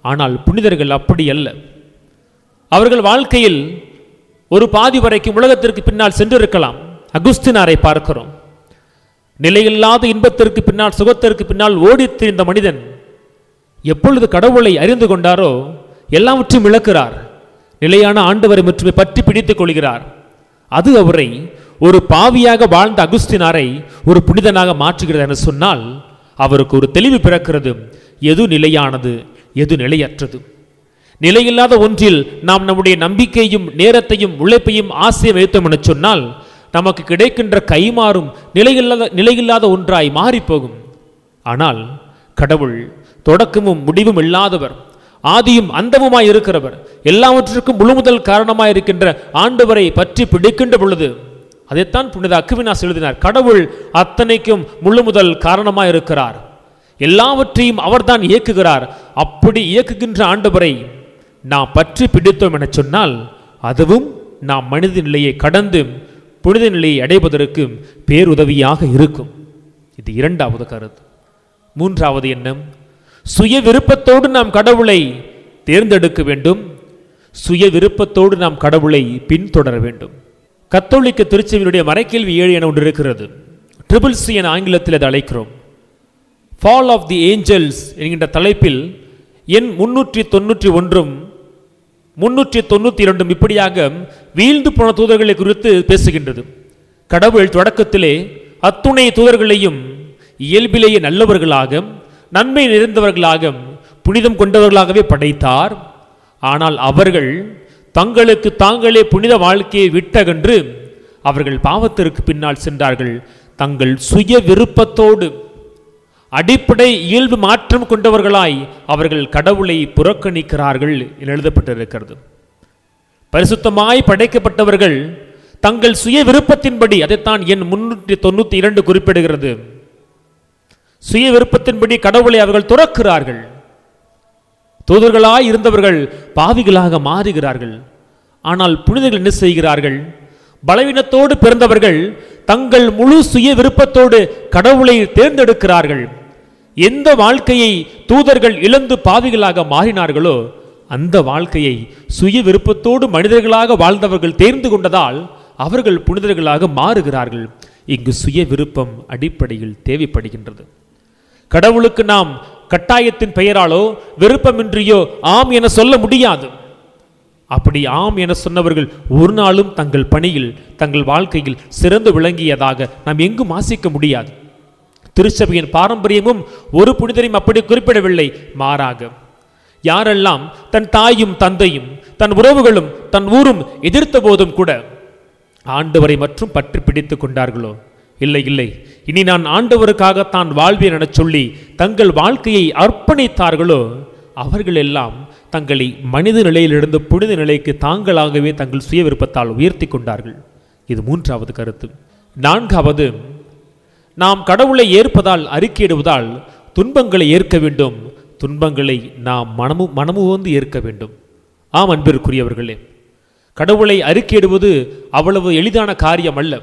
B: ஆனால் புனிதர்கள் அப்படி அல்ல அவர்கள் வாழ்க்கையில் ஒரு பாதி வரைக்கும் உலகத்திற்கு பின்னால் சென்றிருக்கலாம் அகுஸ்தினாரை பார்க்கிறோம் நிலையில்லாத இன்பத்திற்கு பின்னால் சுகத்திற்கு பின்னால் ஓடித் திரிந்த மனிதன் எப்பொழுது கடவுளை அறிந்து கொண்டாரோ எல்லாவற்றையும் இழக்கிறார் நிலையான ஆண்டவரை மட்டுமே பற்றி பிடித்துக் கொள்கிறார் அது அவரை ஒரு பாவியாக வாழ்ந்த அகுஸ்தினாரை ஒரு புனிதனாக மாற்றுகிறது என சொன்னால் அவருக்கு ஒரு தெளிவு பிறக்கிறது எது நிலையானது எது நிலையற்றது நிலையில்லாத ஒன்றில் நாம் நம்முடைய நம்பிக்கையும் நேரத்தையும் உழைப்பையும் ஆசையை வைத்தோம் என சொன்னால் நமக்கு கிடைக்கின்ற கைமாறும் நிலையில்லாத நிலையில்லாத ஒன்றாய் மாறிப்போகும் ஆனால் கடவுள் தொடக்கமும் முடிவும் இல்லாதவர் ஆதியும் அந்தமுமாய் இருக்கிறவர் எல்லாவற்றிற்கும் முழுமுதல் காரணமாய் இருக்கின்ற ஆண்டவரை பற்றி பிடிக்கின்ற பொழுது அதைத்தான் புனித அக்குவினாஸ் எழுதினார் கடவுள் அத்தனைக்கும் முழுமுதல் காரணமாய் இருக்கிறார் எல்லாவற்றையும் அவர்தான் இயக்குகிறார் அப்படி இயக்குகின்ற ஆண்டவரை நாம் பற்றி பிடித்தோம் என சொன்னால் அதுவும் நாம் மனித நிலையை கடந்து புனித நிலையை அடைவதற்கு பேருதவியாக இருக்கும் இது இரண்டாவது கருத்து மூன்றாவது எண்ணம் சுய விருப்பத்தோடு நாம் கடவுளை தேர்ந்தெடுக்க வேண்டும் சுய விருப்பத்தோடு நாம் கடவுளை பின்தொடர வேண்டும் கத்தோலிக்க திருச்செவியினுடைய மறைக்கேள்வி ஏழு என ஒன்று இருக்கிறது ட்ரிபிள் சி என ஆங்கிலத்தில் அதை அழைக்கிறோம் ஃபால் ஆஃப் தி ஏஞ்சல்ஸ் என்கின்ற தலைப்பில் எண் முன்னூற்றி தொண்ணூற்றி ஒன்றும் முன்னூற்றி தொண்ணூற்றி இரண்டும் இப்படியாக வீழ்ந்து போன தூதர்களை குறித்து பேசுகின்றது கடவுள் தொடக்கத்திலே அத்துணை தூதர்களையும் இயல்பிலேயே நல்லவர்களாக நன்மை நிறைந்தவர்களாக புனிதம் கொண்டவர்களாகவே படைத்தார் ஆனால் அவர்கள் தங்களுக்கு தாங்களே புனித வாழ்க்கையை விட்டகன்று அவர்கள் பாவத்திற்கு பின்னால் சென்றார்கள் தங்கள் சுய விருப்பத்தோடு அடிப்படை இயல்பு மாற்றம் கொண்டவர்களாய் அவர்கள் கடவுளை புறக்கணிக்கிறார்கள் என எழுதப்பட்டிருக்கிறது பரிசுத்தமாய் படைக்கப்பட்டவர்கள் தங்கள் சுய விருப்பத்தின்படி அதைத்தான் என் முன்னூற்றி தொண்ணூற்றி இரண்டு குறிப்பிடுகிறது சுய விருப்பத்தின்படி கடவுளை அவர்கள் துறக்கிறார்கள் தூதர்களாய் இருந்தவர்கள் பாவிகளாக மாறுகிறார்கள் ஆனால் புனிதர்கள் என்ன செய்கிறார்கள் பலவீனத்தோடு பிறந்தவர்கள் தங்கள் முழு சுய விருப்பத்தோடு கடவுளை தேர்ந்தெடுக்கிறார்கள் எந்த வாழ்க்கையை தூதர்கள் இழந்து பாவிகளாக மாறினார்களோ அந்த வாழ்க்கையை சுய விருப்பத்தோடு மனிதர்களாக வாழ்ந்தவர்கள் தேர்ந்து கொண்டதால் அவர்கள் புனிதர்களாக மாறுகிறார்கள் இங்கு சுய விருப்பம் அடிப்படையில் தேவைப்படுகின்றது கடவுளுக்கு நாம் கட்டாயத்தின் பெயராலோ விருப்பமின்றியோ ஆம் என சொல்ல முடியாது அப்படி ஆம் என சொன்னவர்கள் ஒரு நாளும் தங்கள் பணியில் தங்கள் வாழ்க்கையில் சிறந்து விளங்கியதாக நாம் எங்கும் ஆசிக்க முடியாது திருச்சபையின் பாரம்பரியமும் ஒரு புனிதரையும் அப்படி குறிப்பிடவில்லை மாறாக யாரெல்லாம் தன் தாயும் தந்தையும் தன் உறவுகளும் தன் ஊரும் எதிர்த்த போதும் கூட ஆண்டவரை மற்றும் பற்றி பிடித்துக் கொண்டார்களோ இல்லை இல்லை இனி நான் ஆண்டவருக்காகத்தான் வாழ்வேன் என சொல்லி தங்கள் வாழ்க்கையை அர்ப்பணித்தார்களோ அவர்கள் எல்லாம் தங்களை மனித நிலையிலிருந்து புனித நிலைக்கு தாங்களாகவே தங்கள் சுய விருப்பத்தால் உயர்த்தி கொண்டார்கள் இது மூன்றாவது கருத்து நான்காவது நாம் கடவுளை ஏற்பதால் அறிக்கையிடுவதால் துன்பங்களை ஏற்க வேண்டும் துன்பங்களை நாம் மனமு மனமுவந்து ஏற்க வேண்டும் ஆம் அன்பிற்குரியவர்களே கடவுளை அறிக்கையிடுவது அவ்வளவு எளிதான காரியம் அல்ல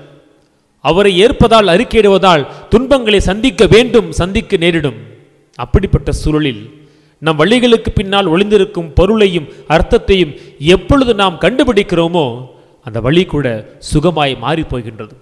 B: அவரை ஏற்பதால் அறிக்கையிடுவதால் துன்பங்களை சந்திக்க வேண்டும் சந்திக்க நேரிடும் அப்படிப்பட்ட சூழலில் நம் வழிகளுக்கு பின்னால் ஒளிந்திருக்கும் பொருளையும் அர்த்தத்தையும் எப்பொழுது நாம் கண்டுபிடிக்கிறோமோ அந்த வழி கூட சுகமாய் மாறி போகின்றது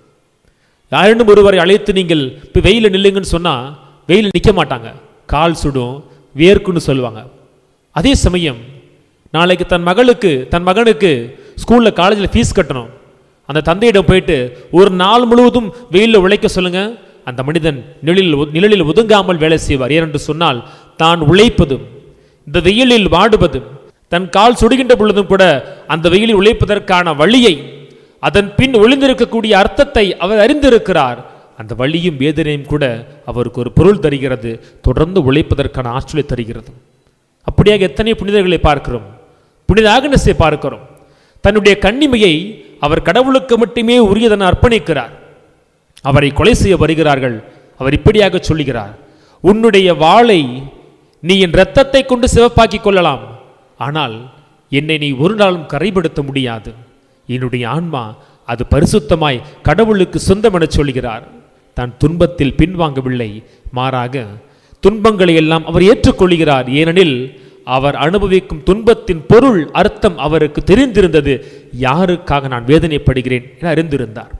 B: யாரும் ஒருவரை அழைத்து நீங்கள் இப்போ வெயில நில்லுங்கன்னு சொன்னால் வெயில் நிற்க மாட்டாங்க கால் சுடும் வேர்க்குன்னு சொல்லுவாங்க அதே சமயம் நாளைக்கு தன் மகளுக்கு தன் மகனுக்கு ஸ்கூலில் காலேஜில் ஃபீஸ் கட்டணும் அந்த தந்தையிடம் போயிட்டு ஒரு நாள் முழுவதும் வெயிலில் உழைக்க சொல்லுங்க அந்த மனிதன் நிழலில் ஒ- நிழலில் ஒதுங்காமல் வேலை செய்வார் ஏனென்று சொன்னால் தான் உழைப்பதும் இந்த வெயிலில் வாடுவதும் தன் கால் சுடுகின்ற பொழுதும் கூட அந்த வெயிலில் உழைப்பதற்கான வழியை அதன் பின் ஒளிந்திருக்கக்கூடிய அர்த்தத்தை அவர் அறிந்திருக்கிறார் அந்த வழியும் வேதனையும் கூட அவருக்கு ஒரு பொருள் தருகிறது தொடர்ந்து உழைப்பதற்கான ஆற்றலை தருகிறது அப்படியாக எத்தனை புனிதர்களை பார்க்கிறோம் புனித ஆகனஸை பார்க்கிறோம் தன்னுடைய கண்ணிமையை அவர் கடவுளுக்கு மட்டுமே உரியதென அர்ப்பணிக்கிறார் அவரை கொலை செய்ய வருகிறார்கள் அவர் இப்படியாக சொல்லுகிறார் உன்னுடைய வாளை நீ என் இரத்தத்தை கொண்டு சிவப்பாக்கிக் கொள்ளலாம் ஆனால் என்னை நீ ஒரு நாளும் கரைப்படுத்த முடியாது என்னுடைய ஆன்மா அது பரிசுத்தமாய் கடவுளுக்கு சொந்தம் என சொல்கிறார் தான் துன்பத்தில் பின்வாங்கவில்லை மாறாக துன்பங்களை எல்லாம் அவர் ஏற்றுக்கொள்கிறார் ஏனெனில் அவர் அனுபவிக்கும் துன்பத்தின் பொருள் அர்த்தம் அவருக்கு தெரிந்திருந்தது யாருக்காக நான் வேதனைப்படுகிறேன் என அறிந்திருந்தார்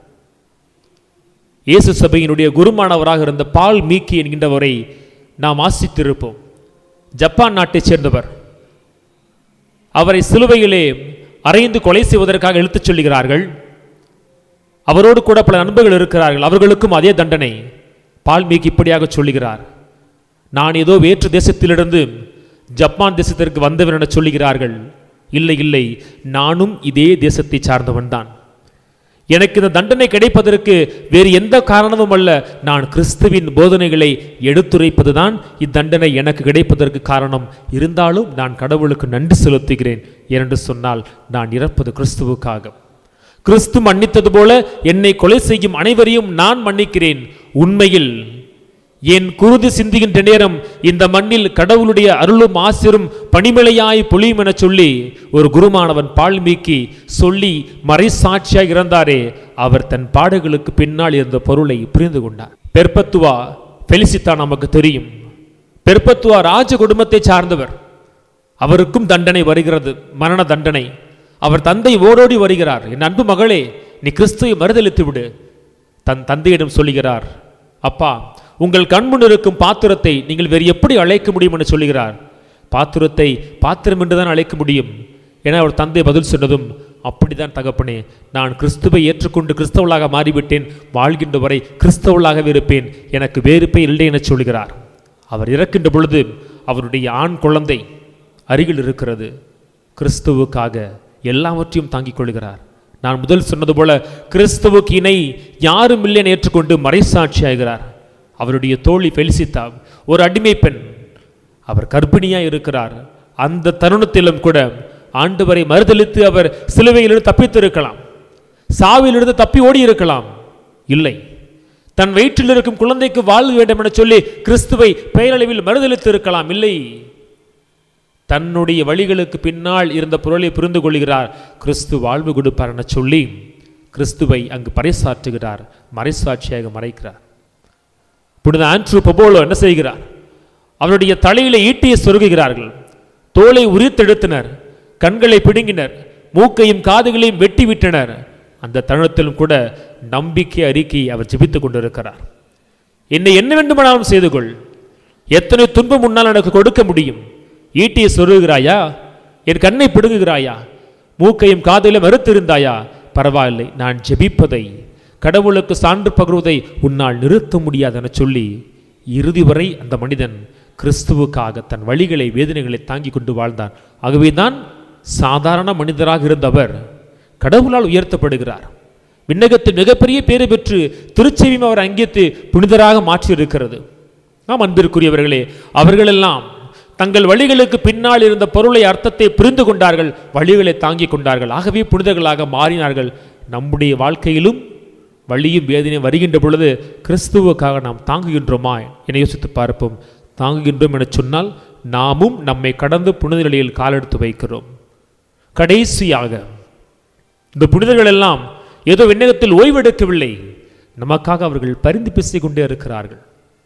B: இயேசு சபையினுடைய குருமானவராக இருந்த பால் மீக்கி என்கின்றவரை நாம் ஆசித்திருப்போம் ஜப்பான் நாட்டைச் சேர்ந்தவர் அவரை சிலுவையிலே அறைந்து கொலை செய்வதற்காக இழுத்துச் சொல்லுகிறார்கள் அவரோடு கூட பல நண்பர்கள் இருக்கிறார்கள் அவர்களுக்கும் அதே தண்டனை பால்மீகி இப்படியாக சொல்லுகிறார் நான் ஏதோ வேற்று தேசத்திலிருந்து ஜப்பான் தேசத்திற்கு வந்தவன் என சொல்லுகிறார்கள் இல்லை இல்லை நானும் இதே தேசத்தை சார்ந்தவன்தான் எனக்கு இந்த தண்டனை கிடைப்பதற்கு வேறு எந்த காரணமும் அல்ல நான் கிறிஸ்துவின் போதனைகளை எடுத்துரைப்பதுதான் இத்தண்டனை எனக்கு கிடைப்பதற்கு காரணம் இருந்தாலும் நான் கடவுளுக்கு நன்றி செலுத்துகிறேன் என்று சொன்னால் நான் இறப்பது கிறிஸ்துவுக்காக கிறிஸ்து மன்னித்தது போல என்னை கொலை செய்யும் அனைவரையும் நான் மன்னிக்கிறேன் உண்மையில் என் குருதி சிந்துகின்ற நேரம் இந்த மண்ணில் கடவுளுடைய அருளும் ஆசிரும் பனிமலையாய் பொழியும் என சொல்லி ஒரு குருமானவன் பால்மீக்கி சொல்லி மறைசாட்சியாக இறந்தாரே அவர் தன் பாடுகளுக்கு பின்னால் இருந்த பொருளை புரிந்து கொண்டார் பெர்பத்துவா பெலிசித்தா நமக்கு தெரியும் பெர்பத்துவா ராஜ குடும்பத்தை சார்ந்தவர் அவருக்கும் தண்டனை வருகிறது மரண தண்டனை அவர் தந்தை ஓடோடி வருகிறார் என் அன்பு மகளே நீ கிறிஸ்துவை மறுதளித்து விடு தன் தந்தையிடம் சொல்லுகிறார் அப்பா உங்கள் கண்முன் இருக்கும் பாத்திரத்தை நீங்கள் வேறு எப்படி அழைக்க முடியும் என்று சொல்லுகிறார் பாத்திரத்தை பாத்திரம் என்று தான் அழைக்க முடியும் என அவர் தந்தை பதில் சொன்னதும் அப்படிதான் தகப்பனே நான் கிறிஸ்துவை ஏற்றுக்கொண்டு கிறிஸ்தவளாக மாறிவிட்டேன் வாழ்கின்ற வரை கிறிஸ்தவளாகவே இருப்பேன் எனக்கு வேறு பெயர் இல்லை என சொல்கிறார் அவர் இறக்கின்ற பொழுது அவருடைய ஆண் குழந்தை அருகில் இருக்கிறது கிறிஸ்துவுக்காக எல்லாவற்றையும் தாங்கிக் கொள்கிறார் நான் முதல் சொன்னது போல கிறிஸ்துவுக்கு இணை யாரும் இல்லை என ஏற்றுக்கொண்டு மறைசாட்சியாகிறார் அவருடைய தோழி பெலிசித்தா ஒரு அடிமை பெண் அவர் கர்ப்பிணியாய் இருக்கிறார் அந்த தருணத்திலும் கூட ஆண்டவரை மறுதளித்து அவர் சிலுவையிலிருந்து தப்பித்திருக்கலாம் சாவிலிருந்து தப்பி ஓடி இருக்கலாம் இல்லை தன் வயிற்றில் இருக்கும் குழந்தைக்கு வாழ்வு வேண்டும் என சொல்லி கிறிஸ்துவை பெயரளவில் மறுதளித்து இருக்கலாம் இல்லை தன்னுடைய வழிகளுக்கு பின்னால் இருந்த பொருளை புரிந்து கொள்கிறார் கிறிஸ்து வாழ்வு கொடுப்பார் என சொல்லி கிறிஸ்துவை அங்கு பறைசாற்றுகிறார் மறைசாட்சியாக மறைக்கிறார் புனித ஆண்ட்ரூ பபோலோ என்ன செய்கிறார் அவருடைய தலையில ஈட்டியை சொருகுகிறார்கள் தோலை உரித்தெடுத்தனர் கண்களை பிடுங்கினர் மூக்கையும் காதுகளையும் வெட்டி விட்டனர் அந்த தருணத்திலும் கூட நம்பிக்கை அறிக்கை அவர் ஜெபித்துக் கொண்டிருக்கிறார் என்னை என்ன வேண்டுமானாலும் செய்து கொள் எத்தனை துன்பம் முன்னால் எனக்கு கொடுக்க முடியும் ஈட்டியை சொருகிறாயா என் கண்ணை பிடுங்குகிறாயா மூக்கையும் காதிலும் மறுத்திருந்தாயா பரவாயில்லை நான் ஜெபிப்பதை கடவுளுக்கு சான்று பகர்வதை உன்னால் நிறுத்த முடியாது என சொல்லி இறுதி வரை அந்த மனிதன் கிறிஸ்துவுக்காக தன் வழிகளை வேதனைகளை தாங்கிக் கொண்டு வாழ்ந்தான் ஆகவேதான் சாதாரண மனிதராக இருந்தவர் கடவுளால் உயர்த்தப்படுகிறார் விண்ணகத்தில் மிகப்பெரிய பேரை பெற்று திருச்செவியும் அவர் அங்கீத்து புனிதராக மாற்றியிருக்கிறது ஆம் அன்பிற்குரியவர்களே அவர்களெல்லாம் தங்கள் வழிகளுக்கு பின்னால் இருந்த பொருளை அர்த்தத்தை புரிந்து கொண்டார்கள் வழிகளை தாங்கிக் கொண்டார்கள் ஆகவே புனிதர்களாக மாறினார்கள் நம்முடைய வாழ்க்கையிலும் வழியும் வேதனையும் வருகின்ற பொழுது கிறிஸ்துவுக்காக நாம் தாங்குகின்றோமா என யோசித்து பார்ப்போம் தாங்குகின்றோம் என சொன்னால் நாமும் நம்மை கடந்து புனித நிலையில் காலெடுத்து வைக்கிறோம் கடைசியாக இந்த புனிதர்கள் எல்லாம் ஏதோ விண்ணகத்தில் ஓய்வெடுக்கவில்லை நமக்காக அவர்கள் பரிந்து பேசிக் கொண்டே இருக்கிறார்கள்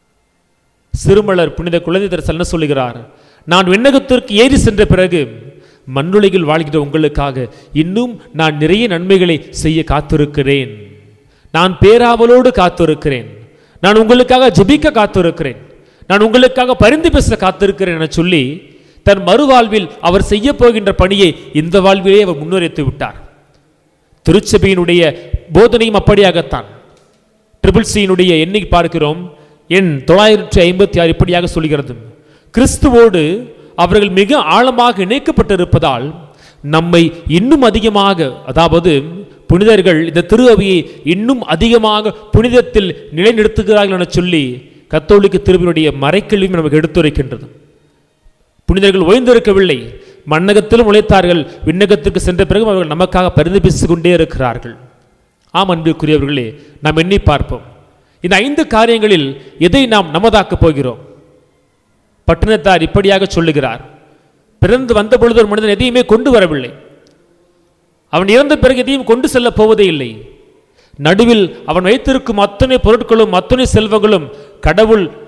B: சிறுமலர் புனித குழந்தை தரசல் என்ன சொல்லுகிறார் நான் விண்ணகத்திற்கு ஏறி சென்ற பிறகு மண்ணுலகில் வாழ்கிற உங்களுக்காக இன்னும் நான் நிறைய நன்மைகளை செய்ய காத்திருக்கிறேன் நான் பேராவலோடு காத்திருக்கிறேன் நான் உங்களுக்காக ஜெபிக்க காத்திருக்கிறேன் நான் உங்களுக்காக பரிந்து பேச காத்திருக்கிறேன் என சொல்லி தன் மறுவாழ்வில் அவர் செய்ய போகின்ற பணியை இந்த வாழ்விலே அவர் முன்னுரைத்து விட்டார் திருச்சபையினுடைய போதனையும் அப்படியாகத்தான் ட்ரிபிள் சியினுடைய எண்ணிக்கை பார்க்கிறோம் எண் தொள்ளாயிரத்தி ஐம்பத்தி ஆறு இப்படியாக சொல்கிறது கிறிஸ்துவோடு அவர்கள் மிக ஆழமாக இணைக்கப்பட்டிருப்பதால் நம்மை இன்னும் அதிகமாக அதாவது புனிதர்கள் இந்த திரு அவையை இன்னும் அதிகமாக புனிதத்தில் நிலைநிறுத்துகிறார்கள் என சொல்லி கத்தோலிக்க திருவினுடைய மறைக்கல்வியும் நமக்கு எடுத்துரைக்கின்றது புனிதர்கள் ஓய்ந்திருக்கவில்லை மண்ணகத்திலும் உழைத்தார்கள் விண்ணகத்திற்கு சென்ற பிறகு அவர்கள் நமக்காக பரிந்து பேசிக் கொண்டே இருக்கிறார்கள் ஆம் அன்பிற்குரியவர்களே நாம் எண்ணி பார்ப்போம் இந்த ஐந்து காரியங்களில் எதை நாம் நமதாக்கப் போகிறோம் பட்டினத்தார் இப்படியாக சொல்லுகிறார் பிறந்து வந்த பொழுது ஒரு மனிதன் எதையுமே கொண்டு வரவில்லை அவன் இறந்த பிறகு எதையும் கொண்டு செல்லப் போவதே இல்லை நடுவில் அவன் வைத்திருக்கும் அத்தனை பொருட்களும் அத்தனை செல்வங்களும் கடவுள்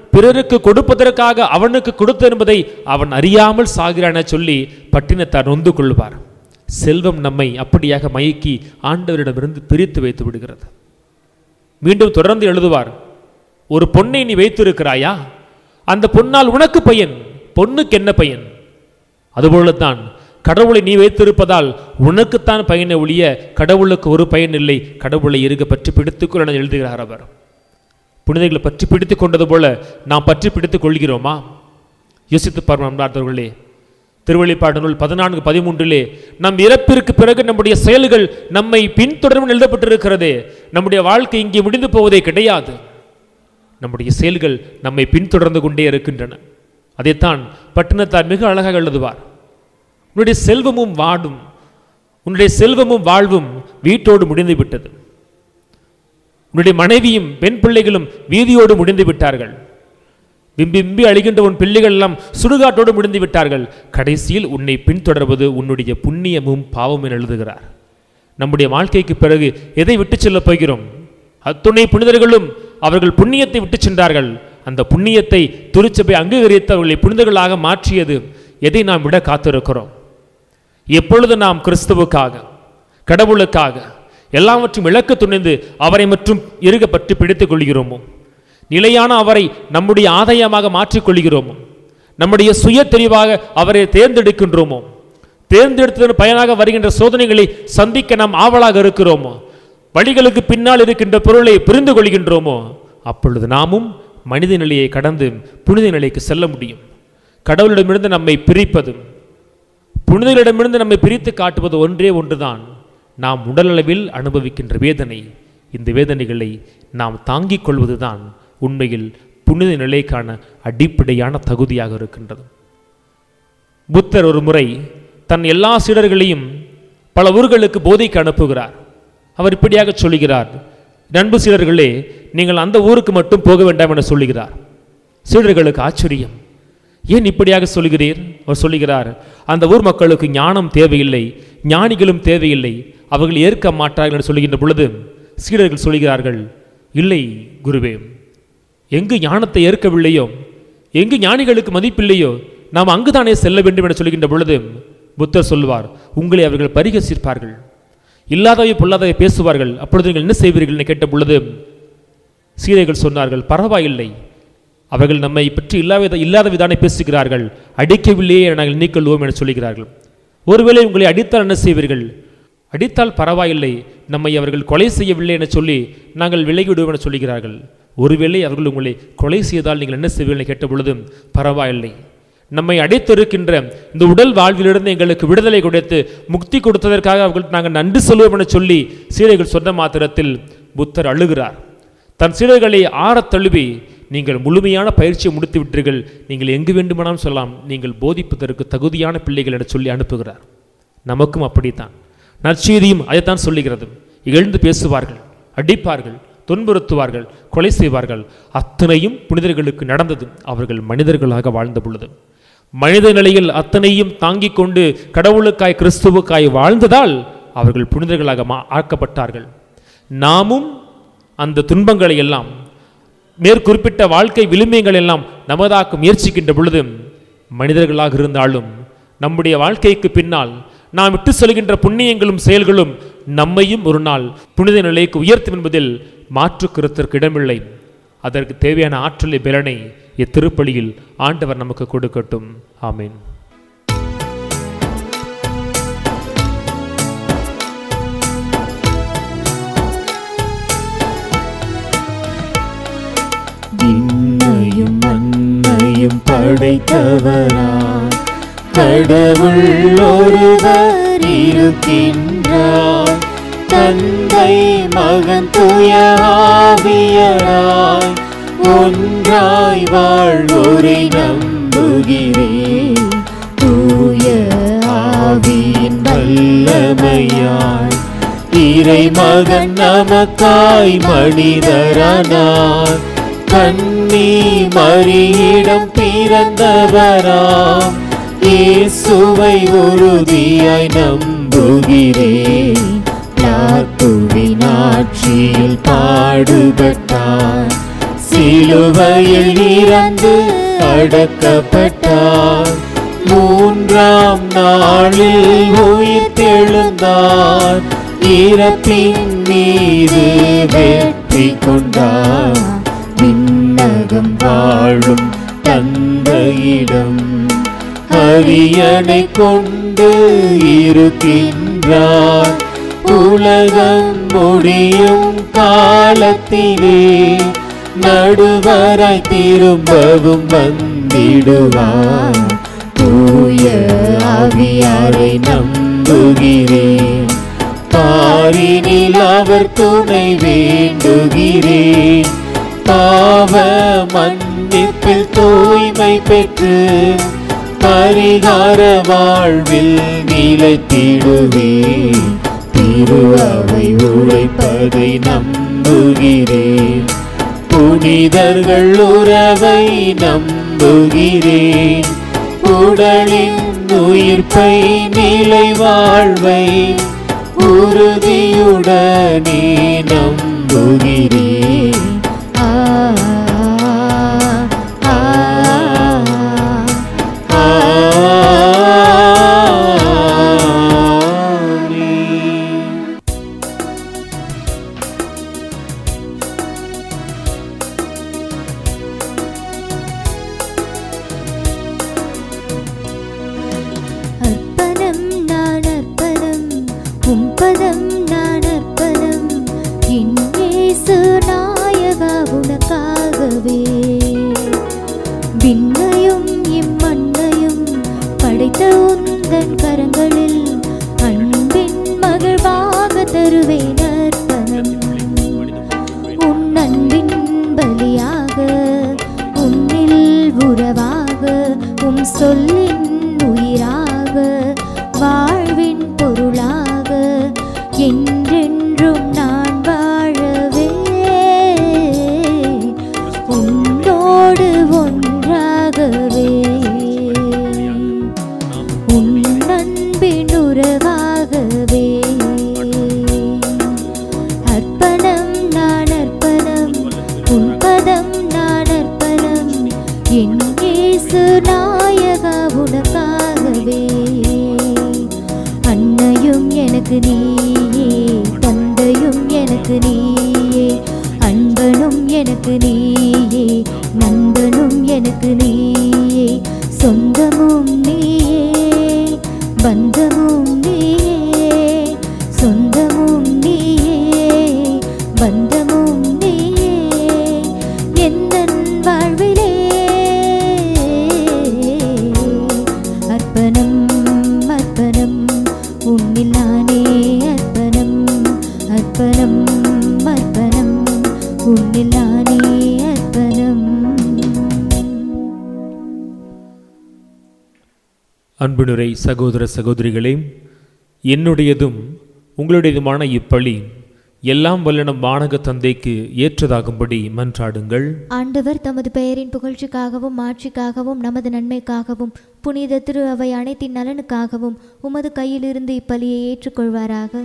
B: பிறருக்கு கொடுப்பதற்காக அவனுக்கு கொடுத்து என்பதை அவன் அறியாமல் சாகிறான் என சொல்லி பட்டினத்தார் நொந்து கொள்வார் செல்வம் நம்மை அப்படியாக மயக்கி ஆண்டவரிடமிருந்து பிரித்து வைத்து விடுகிறது மீண்டும் தொடர்ந்து எழுதுவார் ஒரு பொன்னை நீ வைத்திருக்கிறாயா அந்த பொன்னால் உனக்கு பயன் பொண்ணுக்கு என்ன பயன் அதுபோலத்தான் கடவுளை நீ வைத்திருப்பதால் உனக்குத்தான் பயனை ஒழிய கடவுளுக்கு ஒரு பயன் இல்லை கடவுளை இருக பற்றி பிடித்துக்கொள் என எழுதுகிறார் அவர் புனிதர்களை பற்றி பிடித்துக் கொண்டது போல நாம் பற்றி பிடித்துக் கொள்கிறோமா யோசித்து பார்வோம் அன்பார்ந்தவர்களே திருவள்ளிப்பாடு நூல் பதினான்கு பதிமூன்றிலே நம் இறப்பிற்கு பிறகு நம்முடைய செயல்கள் நம்மை பின்தொடரும் எழுதப்பட்டிருக்கிறதே நம்முடைய வாழ்க்கை இங்கே முடிந்து போவதே கிடையாது நம்முடைய செயல்கள் நம்மை பின்தொடர்ந்து கொண்டே இருக்கின்றன அதைத்தான் பட்டினத்தார் மிக அழகாக எழுதுவார் உன்னுடைய செல்வமும் வாடும் உன்னுடைய செல்வமும் வாழ்வும் வீட்டோடு முடிந்து விட்டது உன்னுடைய மனைவியும் பெண் பிள்ளைகளும் வீதியோடு முடிந்து விட்டார்கள் விம்பி விம்பி அழிகின்ற உன் பிள்ளைகள் எல்லாம் சுடுகாட்டோடு முடிந்து விட்டார்கள் கடைசியில் உன்னை பின்தொடர்வது உன்னுடைய புண்ணியமும் பாவமும் என எழுதுகிறார் நம்முடைய வாழ்க்கைக்கு பிறகு எதை விட்டு செல்லப் போகிறோம் அத்துணை புனிதர்களும் அவர்கள் புண்ணியத்தை விட்டு சென்றார்கள் அந்த புண்ணியத்தை திருச்சபை அங்கீகரித்து அவர்களை புனிதர்களாக மாற்றியது எதை நாம் விட காத்திருக்கிறோம் எப்பொழுது நாம் கிறிஸ்துவுக்காக கடவுளுக்காக எல்லாவற்றையும் இழக்க துணிந்து அவரை மற்றும் இருக பற்றி பிடித்துக் கொள்கிறோமோ நிலையான அவரை நம்முடைய ஆதாயமாக மாற்றிக்கொள்கிறோமோ நம்முடைய சுய தெளிவாக அவரை தேர்ந்தெடுக்கின்றோமோ தேர்ந்தெடுத்ததன் பயனாக வருகின்ற சோதனைகளை சந்திக்க நாம் ஆவலாக இருக்கிறோமோ வழிகளுக்கு பின்னால் இருக்கின்ற பொருளை புரிந்து கொள்கின்றோமோ அப்பொழுது நாமும் மனித நிலையை கடந்து புனித நிலைக்கு செல்ல முடியும் கடவுளிடமிருந்து நம்மை பிரிப்பது புனிதர்களிடமிருந்து நம்மை பிரித்து காட்டுவது ஒன்றே ஒன்றுதான் நாம் உடலளவில் அனுபவிக்கின்ற வேதனை இந்த வேதனைகளை நாம் தாங்கிக் கொள்வதுதான் உண்மையில் புனித நிலைக்கான அடிப்படையான தகுதியாக இருக்கின்றது புத்தர் ஒரு முறை தன் எல்லா சீடர்களையும் பல ஊர்களுக்கு போதைக்கு அனுப்புகிறார் அவர் இப்படியாக சொல்லுகிறார் நண்பு சீடர்களே நீங்கள் அந்த ஊருக்கு மட்டும் போக வேண்டாம் என சொல்லுகிறார் சீடர்களுக்கு ஆச்சரியம் ஏன் இப்படியாக சொல்கிறீர் அவர் சொல்லுகிறார் அந்த ஊர் மக்களுக்கு ஞானம் தேவையில்லை ஞானிகளும் தேவையில்லை அவர்கள் ஏற்க மாட்டார்கள் என்று சொல்லுகின்ற பொழுது சீடர்கள் சொல்கிறார்கள் இல்லை குருவே எங்கு ஞானத்தை ஏற்கவில்லையோ எங்கு ஞானிகளுக்கு மதிப்பில்லையோ நாம் அங்குதானே செல்ல வேண்டும் என சொல்கின்ற பொழுது புத்தர் சொல்வார் உங்களை அவர்கள் பரிகசிப்பார்கள் இல்லாதவை பொல்லாதவை பேசுவார்கள் அப்பொழுது நீங்கள் என்ன செய்வீர்கள் என கேட்ட பொழுது சீரைகள் சொன்னார்கள் பரவாயில்லை அவர்கள் நம்மை பற்றி இல்லாத இல்லாத விதானே பேசுகிறார்கள் அடிக்கவில்லையே என நாங்கள் நீக்கொள்வோம் என சொல்லுகிறார்கள் ஒருவேளை உங்களை அடித்தால் என்ன செய்வீர்கள் அடித்தால் பரவாயில்லை நம்மை அவர்கள் கொலை செய்யவில்லை என சொல்லி நாங்கள் விலகிவிடுவோம் என சொல்லுகிறார்கள் ஒருவேளை அவர்கள் உங்களை கொலை செய்தால் நீங்கள் என்ன செய்வீர்கள் என கேட்ட பொழுது பரவாயில்லை நம்மை அடைத்திருக்கின்ற இந்த உடல் வாழ்விலிருந்து எங்களுக்கு விடுதலை கொடுத்து முக்தி கொடுத்ததற்காக அவர்கள் நாங்கள் நன்றி சொல்வோம் என சொல்லி சீடைகள் சொன்ன மாத்திரத்தில் புத்தர் அழுகிறார் தன் சீடர்களை ஆறத் தழுவி நீங்கள் முழுமையான பயிற்சியை முடித்து விட்டீர்கள் நீங்கள் எங்கு வேண்டுமானாலும் சொல்லலாம் நீங்கள் போதிப்பதற்கு தகுதியான பிள்ளைகள் என சொல்லி அனுப்புகிறார் நமக்கும் அப்படித்தான் நற்செய்தியும் அதைத்தான் சொல்லுகிறது இகழ்ந்து பேசுவார்கள் அடிப்பார்கள் துன்புறுத்துவார்கள் கொலை செய்வார்கள் அத்தனையும் புனிதர்களுக்கு நடந்தது அவர்கள் மனிதர்களாக வாழ்ந்த பொழுது மனித நிலையில் அத்தனையும் தாங்கிக் கொண்டு கடவுளுக்காய் கிறிஸ்துவுக்காய் வாழ்ந்ததால் அவர்கள் புனிதர்களாக மா ஆக்கப்பட்டார்கள் நாமும் அந்த துன்பங்களை எல்லாம் மேற்குறிப்பிட்ட வாழ்க்கை விளிம்பியங்கள் எல்லாம் நமதாக்க முயற்சிக்கின்ற பொழுது மனிதர்களாக இருந்தாலும் நம்முடைய வாழ்க்கைக்கு பின்னால் நாம் விட்டு செல்கின்ற புண்ணியங்களும் செயல்களும் நம்மையும் ஒரு நாள் புனித நிலைக்கு உயர்த்தும் என்பதில் மாற்று கருத்திற்கு இடமில்லை அதற்கு தேவையான ஆற்றலை பலனை இத்திருப்பலியில் ஆண்டவர் நமக்கு கொடுக்கட்டும் ஆமீன்
E: விண்ணையும் மண்ணையும் படைத்தவரா கடவுள் ஒருவர் இருக்கின்றார் தந்தை மகன் தூய ஆவியராய் ஒன்றாய் வாழ்வோரை நம்புகிறேன் தூய ஆவியின் வல்லமையாய் இறை மகன் நமக்காய் மனிதரானார் கண்ணி மரியிடம் பிறந்தவராம் இயேசுவை உறுதியாய் நம்புகிறேன் பிளாத்துவின் ஆட்சியில் பாடுபட்டார் சிலுவையில் சிலுவையில் இறந்து அடக்கப்பட்டார் மூன்றாம் நாளில் உயிர் தெழுந்தார் இறப்பின் மீது வெற்றி கொண்டார் விண்ணகம் வாழும் தந்தையிடம் அரியணை கொண்டு இருக்கின்றார் உலகம் முடியும் காலத்திலே நடுவராய் திரும்பவும் வந்திடுவார் தூய ஆவியாரை நம்புகிறேன் பாரினில் அவர் துணை வேண்டுகிறேன் பாவ மன்னிப்பில் தூய்மை பெற்று பரிகார வாழ்வில் நிலைத்திடுவேன் திரு அவை உழைப்பதை நம்புகிறேன் புனிதர்கள் உறவை நம்புகிறேன் உடலின் உயிர்ப்பை நிலை வாழ்வை உறுதியுடனே நம்புகிறேன்
A: ஆ ஆ ஆ
E: ஆமென்.
A: அர்ப்பணம் நான் அர்ப்பணம் உம்பதம் நான் அர்ப்பணம் என் இயேசு நாயகா உனக்காகவே விண்ணையும் இம்மண்ணையும் படைத்த உந்தன் கரங்களில் அன்பின் மகிழ்வாக தருவேன் அர்ப்பணம் உன் அன்பின் பலியாக உன்னில் உறவாக உம் சொல்லின் உயிராக வாழ்வின் பொருளாக என்றென்றும் நான் வாழவே உன்னோடு ஒன்றாகவே உன் அன்பின் உறவாகவே அர்ப்பணம் நான் அர்ப்பணம் உன் பதம் நான் அர்ப்பணம் என் இயேசு நாயகா உனக்காகவே அன்னையும் எனக்கு நீயே தந்தையும் எனக்கு நீயே அன்பனும் எனக்கு நீயே நண்பனும் எனக்கு நீயே சொந்தமும் நீயே பந்தமும் நீயே சொந்தமும் நீயே பந்தமும் நீயே எந்தன் வாழ்விலே அர்ப்பணம் அர்ப்பணம் உன்னில் நானே அர்ப்பணம் அர்ப்பணம் அர்ப்பணம் உன்னில் நானே அர்ப்பணம்
B: அன்புநிறை சகோதர சகோதரிகளே என்னுடையதும் உங்களுடையதுமான இப்பழி எல்லாம் வல்ல நம் வானக தந்தைக்கு ஏற்றதாகும்படி மன்றாடுங்கள்
A: ஆண்டவர் தமது பெயரின் புகழ்ச்சிக்காகவும் மாட்சிக்காகவும் நமது நன்மைக்காகவும் புனித திரு அவை அனைத்தின் நலனுக்காகவும் உமது கையிலிருந்து இப்பலியை ஏற்றுக்கொள்வாராக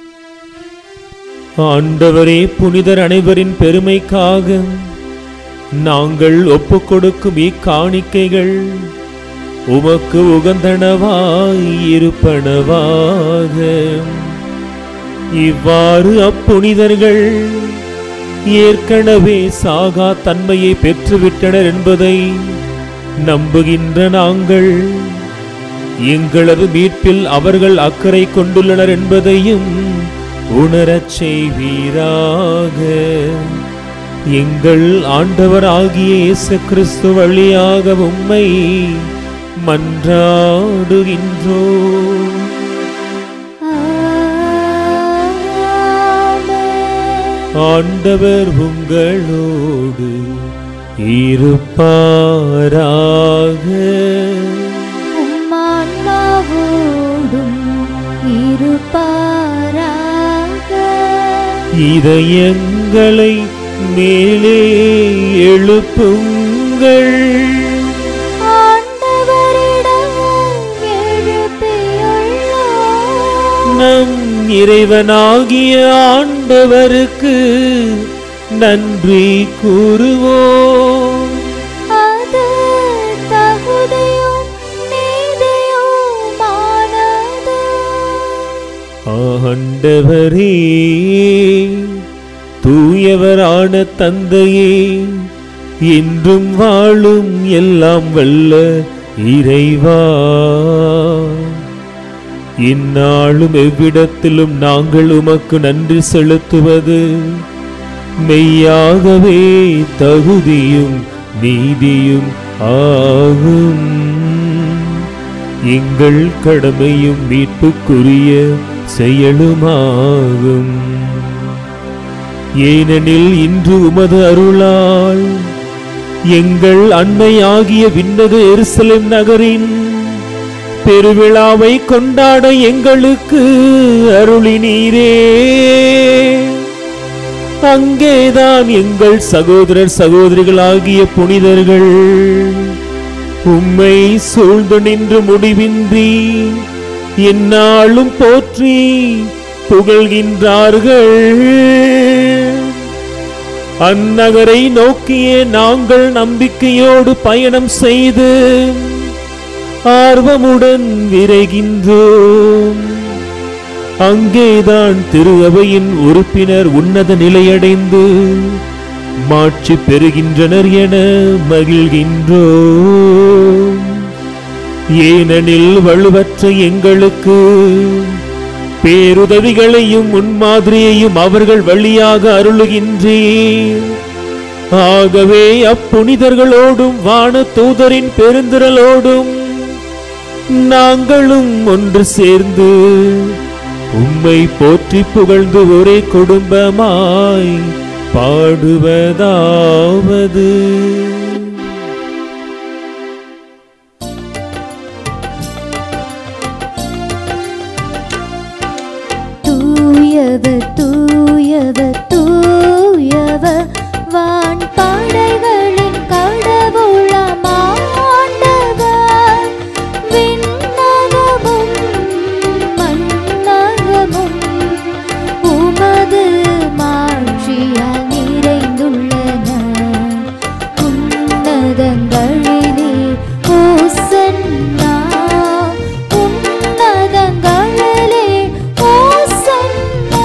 B: ஆண்டவரே புனிதர் அனைவரின் பெருமைக்காக நாங்கள் ஒப்புக்கொடுக்கும் இக்காணிக்கைகள் உமக்கு உகந்தனவாய் இருப்பனவாக இவ்வாறு அப்புனிதர்கள் ஏற்கனவே சாகா தன்மையை பெற்றுவிட்டனர் என்பதை நம்புகின்ற நாங்கள் எங்களது மீட்பில் அவர்கள் அக்கறை கொண்டுள்ளனர் என்பதையும் உணரச் செய்வீராக எங்கள் ஆண்டவர் ஆகிய இயேசு கிறிஸ்து வழியாக உம்மை மன்றாடுகின்றோ
A: ஆமென்.
B: ஆண்டவர் உங்களோடு இருப்பாராக
A: உம் ஆன்மாவோடும் இருப்பாராக
B: இதயங்களை மேலே எழுப்புங்கள்
A: ஆண்டவரிடம் எழுப்பியுள்ளோம்
B: நம் இறைவனாகிய ஆண்டவருக்கு
E: நன்றி கூறுவோம்
A: அது தகுதியும் நீதியுமானது
E: ஆண்டவரே தூயவரான தந்தையே என்றும் வாழும் எல்லாம் வல்ல இறைவா இந்நாளும் எவ்விடத்திலும் நாங்கள் உமக்கு நன்றி செலுத்துவது மெய்யாகவே தகுதியும் நீதியும் ஆகும் எங்கள் கடமையும் மீட்புக்குரிய செயலுமாகும் ஏனெனில் இன்று உமது அருளால் எங்கள் அன்னையாகிய விண்ணக எருசலேம் நகரின் பெருவிழாவை கொண்டாட எங்களுக்கு அருளினீரே அங்கேதான் எங்கள் சகோதரர் சகோதரிகளாகிய புனிதர்கள் உம்மை சூழ்ந்து நின்று முடிவின்றி எந்நாளும் போற்றி புகழ்கின்றார்கள் அந்நகரை நோக்கியே நாங்கள் நம்பிக்கையோடு பயணம் செய்து ஆர்வமுடன் விரைகின்றோம் அங்கேதான் திரு அவையின் உறுப்பினர் உன்னத நிலையடைந்து மாட்சி பெறுகின்றனர் என மகிழ்கின்றோம் ஏனெனில் வலுவற்ற எங்களுக்கு பேருதவிகளையும் முன்மாதிரியையும் அவர்கள் வழியாக அருளுகின்றேன் ஆகவே அப்புனிதர்களோடும் வான தூதரின் பெருந்திரளோடும் நாங்களும் ஒன்று சேர்ந்து உம்மை போற்றி புகழ்ந்து ஒரே குடும்பமாய் பாடுவதாவது
A: தூயவர் தூயவர் தூயவர் வான் படைகளின் கடவுளமாண்டவர் விண்ணகமும் மண்ணகமும் உமது மாட்சியால் நிறைந்துள்ளன உன்னதங்களிலே ஓசன்னா உன்னதங்களிலே ஓசன்னா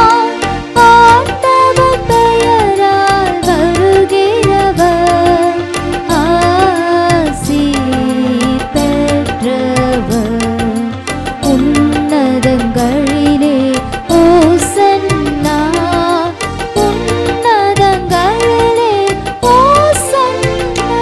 A: ஆண்டவர் பெயரால் வருகிறவர் ஆசி பெற்றவர் உன்னதங்களிலே ஓசன்னா உன்னதங்களிலே ஓசன்னா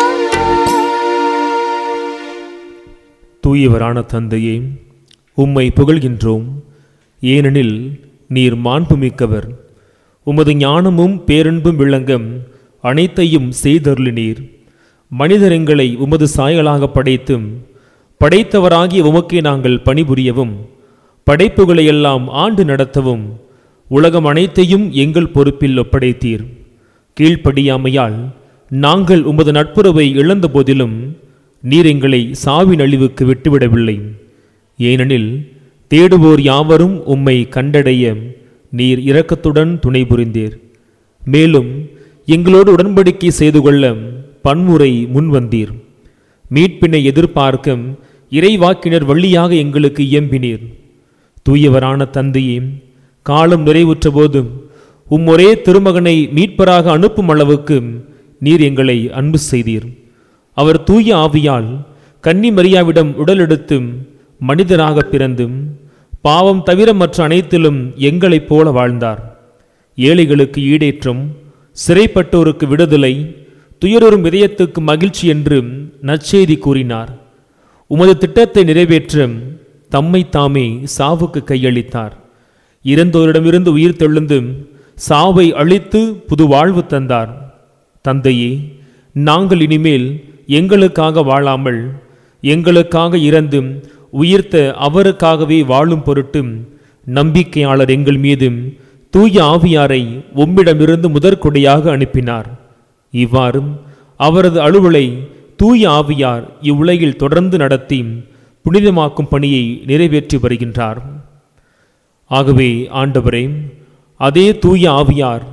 B: தூயவரான தந்தையே உம்மை புகழ்கின்றோம் ஏனெனில் நீர் மாண்புமிக்கவர் உமது ஞானமும் பேரன்பும் விளங்க அனைத்தையும் செய்தருளினீர் மனிதரெங்களை உமது சாயலாக படைத்தும் படைத்தவராகிய உமக்கே நாங்கள் பணிபுரியவும் படைப்புகளை எல்லாம் ஆண்டு நடத்தவும் உலகம் அனைத்தையும் எங்கள் பொறுப்பில் ஒப்படைத்தீர் கீழ்ப்படியாமையால் நாங்கள் உமது நட்புறவை இழந்த போதிலும் நீர் எங்களை சாவின் அழிவுக்கு விட்டுவிடவில்லை ஏனெனில் தேடுவோர் யாவரும் உம்மை கண்டடைய நீர் இரக்கத்துடன் துணை புரிந்தீர் மேலும் எங்களோடு உடன்படிக்கை செய்து கொள்ள பன்முறை முன்வந்தீர் மீட்பினை எதிர்பார்க்க இறைவாக்கினர் வழியாக எங்களுக்கு இயம்பினீர் தூயவரான தந்தையே காலம் நிறைவுற்ற போதும் உம் ஒரே திருமகனை மீட்பராக அனுப்பும் அளவுக்கு நீர் எங்களை அன்பு செய்தீர் அவர் தூய ஆவியால் கன்னி மரியாவிடம் உடலெடுத்து மனிதராக பிறந்தும் பாவம் தவிர மற்ற அனைத்திலும் எங்களைப் போல வாழ்ந்தார் ஏழைகளுக்கு ஈடேற்றம் சிறைப்பட்டோருக்கு விடுதலை துயருறும் இதயத்துக்கு மகிழ்ச்சி என்று நற்செய்தி கூறினார் உமது திட்டத்தை நிறைவேற்ற தம்மை தாமே சாவுக்கு கையளித்தார் இறந்தோரிடமிருந்து உயிர் தெழுந்து சாவை அழித்து புது வாழ்வு தந்தார் தந்தையே நாங்கள் இனிமேல் எங்களுக்காக வாழாமல் எங்களுக்காக இறந்து உயிர்த்த அவருக்காகவே வாழும் பொருட்டு நம்பிக்கையாளர் எங்கள் மீது தூய ஆவியாரை உம்மிடமிருந்து முதற்கொடையாக அனுப்பினார் இவ்வாறு அவரது அலுவலை தூய ஆவியார் இவ்வுலகில் தொடர்ந்து நடத்தி புனிதமாக்கும் பணியை நிறைவேற்றி வருகின்றார் ஆகவே ஆண்டவரே அதே தூய ஆவியார்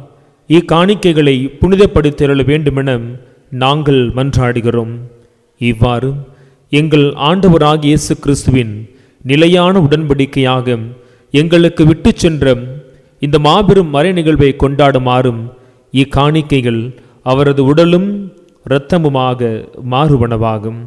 B: இக்காணிக்கைகளை புனிதப்படுத்திட வேண்டுமென நாங்கள் மன்றாடுகிறோம் இவ்வாறு எங்கள் ஆண்டவராகிய இயேசு கிறிஸ்துவின் நிலையான உடன்படிக்கையாக எங்களுக்கு விட்டுச் சென்ற இந்த மாபெரும் மறை நிகழ்வை கொண்டாடுமாறும் இக்காணிக்கைகள் அவரது உடலும் இரத்தமுமாக மாறுவனவாகும்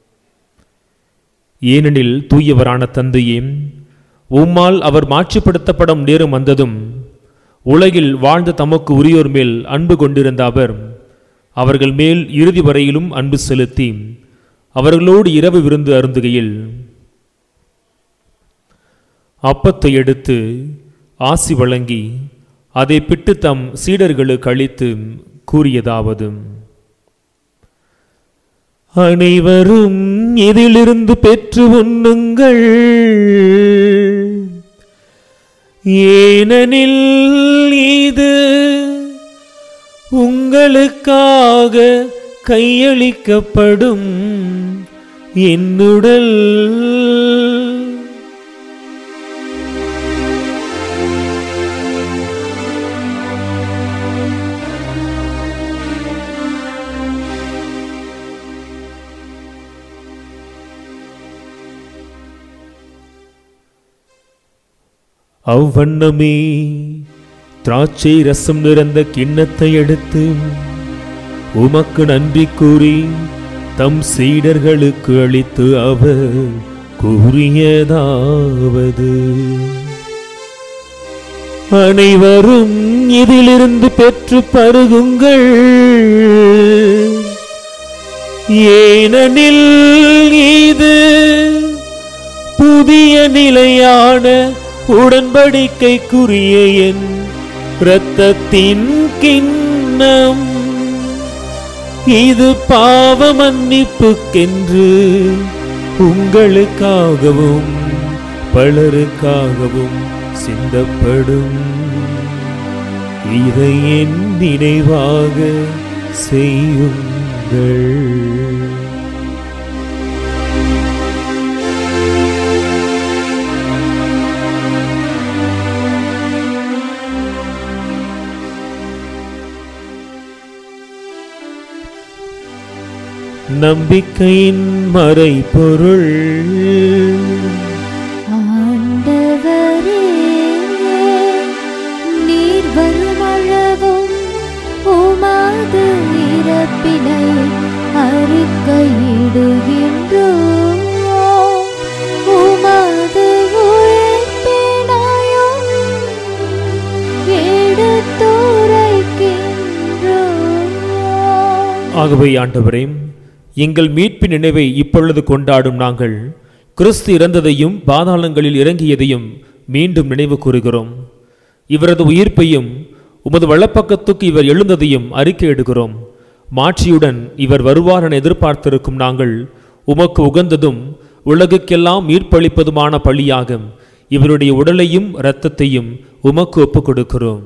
B: ஏனெனில் தூயவரான தந்தையே உம்மால் அவர் மாட்சிப்படுத்தப்படும் நேரம் வந்ததும் உலகில் வாழ்ந்த தமக்கு உரியோர் மேல் அன்பு கொண்டிருந்த அவர் அவர்கள் மேல் இறுதி வரையிலும் அன்பு செலுத்தி அவர்களோடு இரவு விருந்து அருந்துகையில் அப்பத்தை எடுத்து ஆசி வழங்கி அதை பிட்டு தம் சீடர்களுக்கு அளித்து கூறியதாவது
E: அனைவரும் இதிலிருந்து பெற்று உண்ணுங்கள் ஏனெனில் இது உங்களுக்காக கையளிக்கப்படும் என்னுடல் அவ்வண்ணமே திராட்சை ரசம் நிறந்த கிண்ணத்தை எடுத்து உமக்கு நன்றி கூறி தம் சீடர்களுக்கு அளித்து அவர் கூறியதாவது அனைவரும் இதிலிருந்து பெற்று பருகுங்கள் ஏனெனில் இது புதிய நிலையான உடன்படிக்கைக்குரிய என் இரத்தத்தின் கிண்ணம் இது பாவ மன்னிப்புக்கென்று உங்களுக்காகவும் பலருக்காகவும் சிந்தப்படும் இதை என் நினைவாக செய்யுங்கள் நம்பிக்கையின் மறைபொருள்
A: ஆண்டவரே நீர் வருமளவும் உமது இறப்பினை அறிக்கையிடுகின்றோம் உமது உயிர்ப்பினையும் எடுத்துரைக்கின்றோம்
B: ஆகவே ஆண்டவரே எங்கள் மீட்பின் நினைவை இப்பொழுது கொண்டாடும் நாங்கள் கிறிஸ்து இறந்ததையும் பாதாளங்களில் இறங்கியதையும் மீண்டும் நினைவு கூறுகிறோம் இவரது உயிர்ப்பையும் உமது வலப்பக்கத்துக்கு இவர் எழுந்ததையும் அறிக்கையிடுகிறோம் மாட்சியுடன் இவர் வருவார் என எதிர்பார்த்திருக்கும் நாங்கள் உமக்கு உகந்ததும் உலகுக்கெல்லாம் மீட்பளிப்பதுமான பழியாக இவருடைய உடலையும் இரத்தத்தையும் உமக்கு ஒப்புக் கொடுக்கிறோம்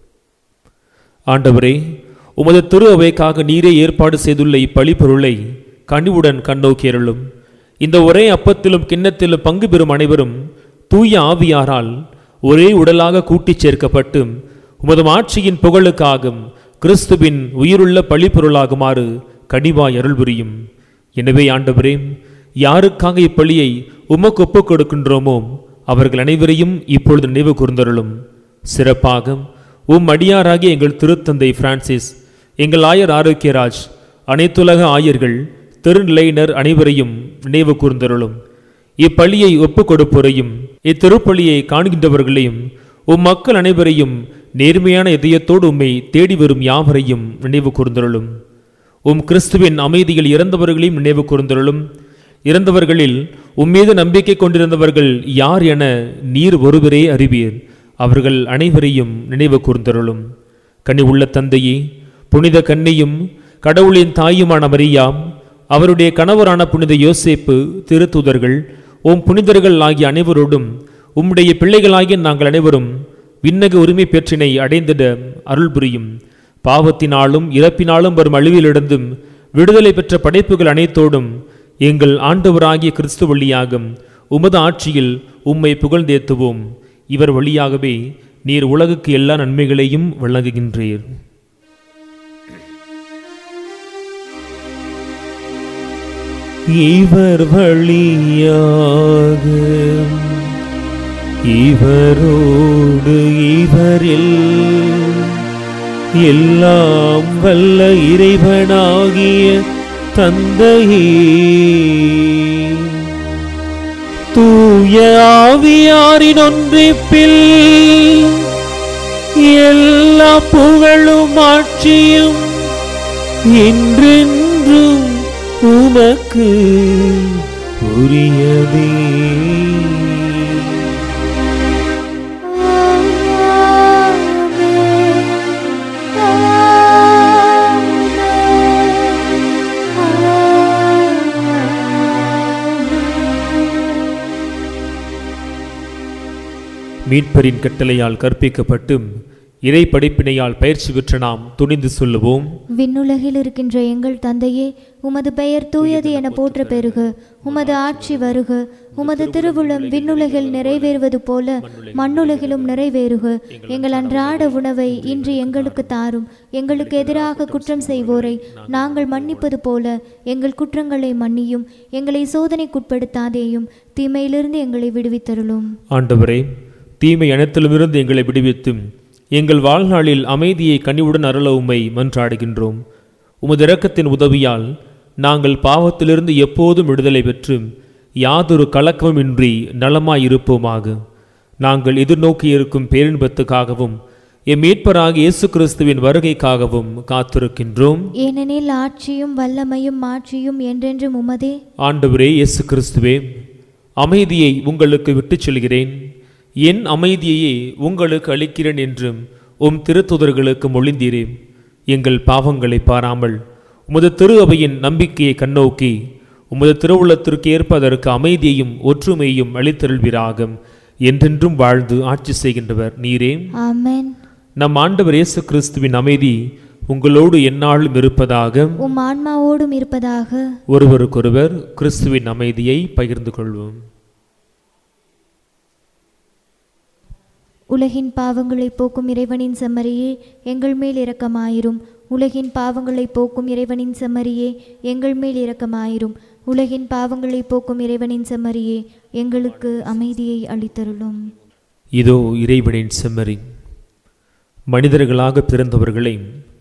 B: ஆண்டவரே உமது திரு அவைக்காக நீரே ஏற்பாடு செய்துள்ள இப்பழி பொருளை கனிவுடன் கண்ணோக்கி அருளும் இந்த ஒரே அப்பத்திலும் கிண்ணத்திலும் பங்கு பெறும் அனைவரும் தூய ஆவியாரால் ஒரே உடலாக கூட்டிச் சேர்க்கப்பட்டு உமது ஆட்சியின் புகழுக்காகும் கிறிஸ்துவின் உயிருள்ள பழிப்பொருளாகுமாறு கனிவாய் அருள் புரியும் எனவே ஆண்டவரே யாருக்காக இப்பழியை உமக்கு ஒப்புக் கொடுக்கின்றோமோ அவர்கள் அனைவரையும் இப்பொழுது நினைவு கூர்ந்தருளும் சிறப்பாக உம் அடியாராகிய எங்கள் திருத்தந்தை பிரான்சிஸ் எங்கள் ஆயர் ஆரோக்கியராஜ் அனைத்துலக ஆயர்கள் திருநிலையினர் அனைவரையும் நினைவு கூர்ந்தருளும் இப்பள்ளியை ஒப்புக் கொடுப்போரையும் இத்திருப்பள்ளியை காண்கின்றவர்களையும் உம் மக்கள் அனைவரையும் நேர்மையான இதயத்தோடு உம்மை தேடி வரும் யாவரையும் நினைவு கூர்ந்தருளும் உம் கிறிஸ்துவின் அமைதியில் இறந்தவர்களையும் நினைவு கூர்ந்தருளும் இறந்தவர்களில் உம்மீது நம்பிக்கை கொண்டிருந்தவர்கள் யார் என நீர் ஒருவரே அறிவீர் அவர்கள் அனைவரையும் நினைவு கூர்ந்தருளும் கனி உள்ள தந்தையே புனித கன்னியும் கடவுளின் தாயுமான மரியாம் அவருடைய கணவரான புனித யோசேப்பு திருத்தூதர்கள் உம் புனிதர்கள் ஆகிய அனைவரோடும் உம்முடைய பிள்ளைகளாகிய நாங்கள் அனைவரும் விண்ணக உரிமை பெற்றினை அடைந்திட அருள் புரியும் பாவத்தினாலும் இறப்பினாலும் வரும் அழிவிலிருந்தும் விடுதலை பெற்ற படைப்புகள் அனைத்தோடும் எங்கள் ஆண்டவராகிய கிறிஸ்து வழியாகும் உமது ஆட்சியில் உம்மை புகழ்ந்தேத்துவோம் இவர் வழியாகவே நீர் உலகுக்கு எல்லா நன்மைகளையும் வழங்குகின்றீர்
E: இவர் வழியாக இவரோடு இவரில் எல்லாம் வல்ல இறைவனாகிய தந்தையே தூய ஆவியாரின் ஒன்றிப்பில் எல்லா புகழும் ஆட்சியும் என்றென்றும் உமக்கு உரியதே மீட்பரின் கட்டளையால் கற்பிக்கப்பட்டு இறை படிப்பினையால் பயிற்சி பெற்ற நாம் துணிந்து சொல்லுவோம்
A: விண்ணுலகில் இருக்கின்ற எங்கள் தந்தையே உமது பெயர் தூயது என போற்ற பெறுக உமது ஆட்சி வருக உமது திருவுளம் விண்ணுலகில் நிறைவேறுவது போல மண்ணுலகிலும் நிறைவேறுக எங்கள் அன்றாட உணவை இன்று எங்களுக்கு தாரும் எங்களுக்கு எதிராக குற்றம் செய்வோரை நாங்கள் மன்னிப்பது போல எங்கள் குற்றங்களை மன்னியும் எங்களை சோதனைக்குட்படுத்தாதேயும் தீமையிலிருந்து எங்களை விடுவித்தருளும்
B: ஆண்டவரே தீமை அனைத்திலுமிருந்து எங்களை விடுவித்தும் எங்கள் வாழ்நாளில் அமைதியை கனிவுடன் அருள உம்மை மன்றாடுகின்றோம் உமது இரக்கத்தின் உதவியால் நாங்கள் பாவத்திலிருந்து எப்போதும் விடுதலை பெற்று யாதொரு கலக்கமுமின்றி நலமாயிருப்போமாக நாங்கள் எதிர்நோக்கி இருக்கும் பேரின்பத்துக்காகவும் எம் மீட்பராக இயேசு கிறிஸ்துவின் வருகைக்காகவும் காத்திருக்கின்றோம்
A: ஏனெனில் ஆட்சியும் வல்லமையும் மாட்சியும் என்றென்றும் உமதே
B: ஆண்டவரே இயேசு கிறிஸ்துவே அமைதியை உங்களுக்கு விட்டுச் செல்கிறேன் என் அமைதியையே உங்களுக்கு அளிக்கிறேன் என்றும் உம் திருத்துதர்களுக்கு மொழிந்தீரே எங்கள் பாவங்களை பாராமல் உமது திரு அவையின் நம்பிக்கையை கண்ணோக்கி உமது திருவுள்ளத்திற்கு ஏற்ப அதற்கு அமைதியையும் ஒற்றுமையையும் அளித்தருள்வீராக என்றென்றும் வாழ்ந்து ஆட்சி செய்கின்றவர் நீரே
A: ஆமென்
B: நம் ஆண்டவர் இயேசு கிறிஸ்துவின் அமைதி உங்களோடு எந்நாளும் இருப்பதாக
A: உம் ஆன்மாவோடும் இருப்பதாக
B: ஒருவருக்கொருவர் கிறிஸ்துவின் அமைதியை பகிர்ந்து கொள்வோம்
A: உலகின் பாவங்களை போக்கும் இறைவனின் செம்மறியே எங்கள் மேல் இரக்கமாயிரும் உலகின் பாவங்களை போக்கும் இறைவனின் செம்மறியே எங்கள் மேல் இரக்கமாயிரும் உலகின் பாவங்களை போக்கும் இறைவனின் செம்மறியே எங்களுக்கு அமைதியை அளித்தருளும்
B: இதோ இறைவனின் செம்மறி மனிதர்களாக பிறந்தவர்களை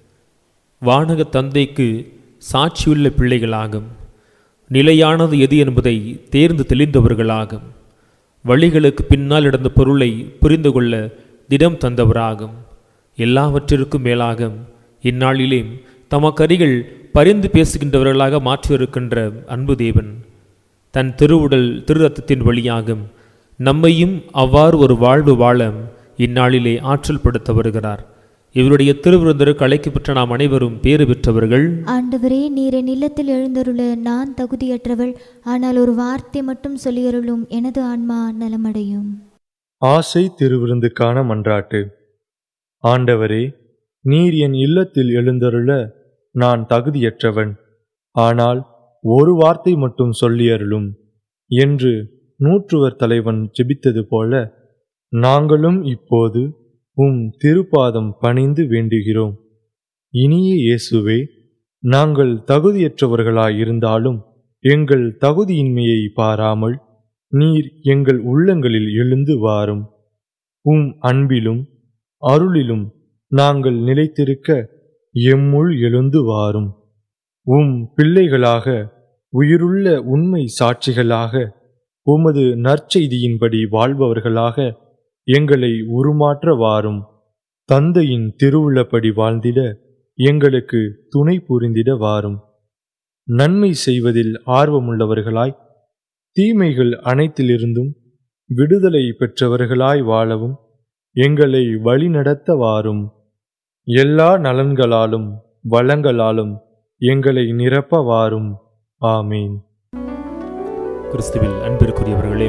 B: வானக தந்தைக்கு சாட்சியுள்ள பிள்ளைகளாகும் நிலையானது எது என்பதை தேர்ந்து தெளிந்தவர்களாகும் வழிகளுக்கு பின்னால் இடந்த பொருளை புரிந்து கொள்ள திடம் தந்தவராகும் எல்லாவற்றிற்கும் மேலாக இந்நாளிலே தமக்கரிகள் பரிந்து பேசுகின்றவர்களாக மாற்றியிருக்கின்ற அன்பு தேவன் தன் திருவுடல் திரு ரத்தத்தின் வழியாக நம்மையும் அவ்வாறு ஒரு வாழ்வு வாழ இந்நாளிலே ஆற்றல் படுத்த வருகிறார் இவருடைய திருவிருந்தருக்கு அழைக்கப்பட்ட நாம் அனைவரும் பேறு பெற்றவர்கள்
A: ஆண்டவரே நீர் என் இல்லத்தில் எழுந்தருள நான் தகுதியற்றவள் ஆனால் ஒரு வார்த்தை மட்டும் சொல்லியருளும் எனது ஆன்மா நலமடையும்
F: ஆசை திருவிருந்துக்கான மன்றாட்டு ஆண்டவரே நீர் என் இல்லத்தில் எழுந்தருள நான் தகுதியற்றவன் ஆனால் ஒரு வார்த்தை மட்டும் சொல்லியருளும் என்று நூற்றுவர் தலைவன் ஜெபித்தது போல நாங்களும் இப்போது உம் திருப்பாதம் பணிந்து வேண்டுகிறோம் இனிய இயேசுவே நாங்கள் தகுதியற்றவர்களாயிருந்தாலும் எங்கள் தகுதியின்மையை பாராமல் நீர் எங்கள் உள்ளங்களில் எழுந்து வாரும் உம் அன்பிலும் அருளிலும் நாங்கள் நிலைத்திருக்க எம்முள் எழுந்து வாரும் உம் பிள்ளைகளாக உயிருள்ள உண்மை சாட்சிகளாக உமது நற்செய்தியின்படி வாழ்பவர்களாக எங்களை உருமாற்ற வாரும் தந்தையின் திருவுள்ளப்படி வாழ்ந்திட எங்களுக்கு துணை புரிந்திட வாரும் நன்மை செய்வதில் ஆர்வமுள்ளவர்களாய் தீமைகள் அனைத்திலிருந்தும் விடுதலை பெற்றவர்களாய் வாழவும் எங்களை வழிநடத்த வாரும் எல்லா நலன்களாலும் வளங்களாலும் எங்களை நிரப்ப வாரும் ஆமீன்
B: கிறிஸ்துவில் அன்பிற்குரியவர்களே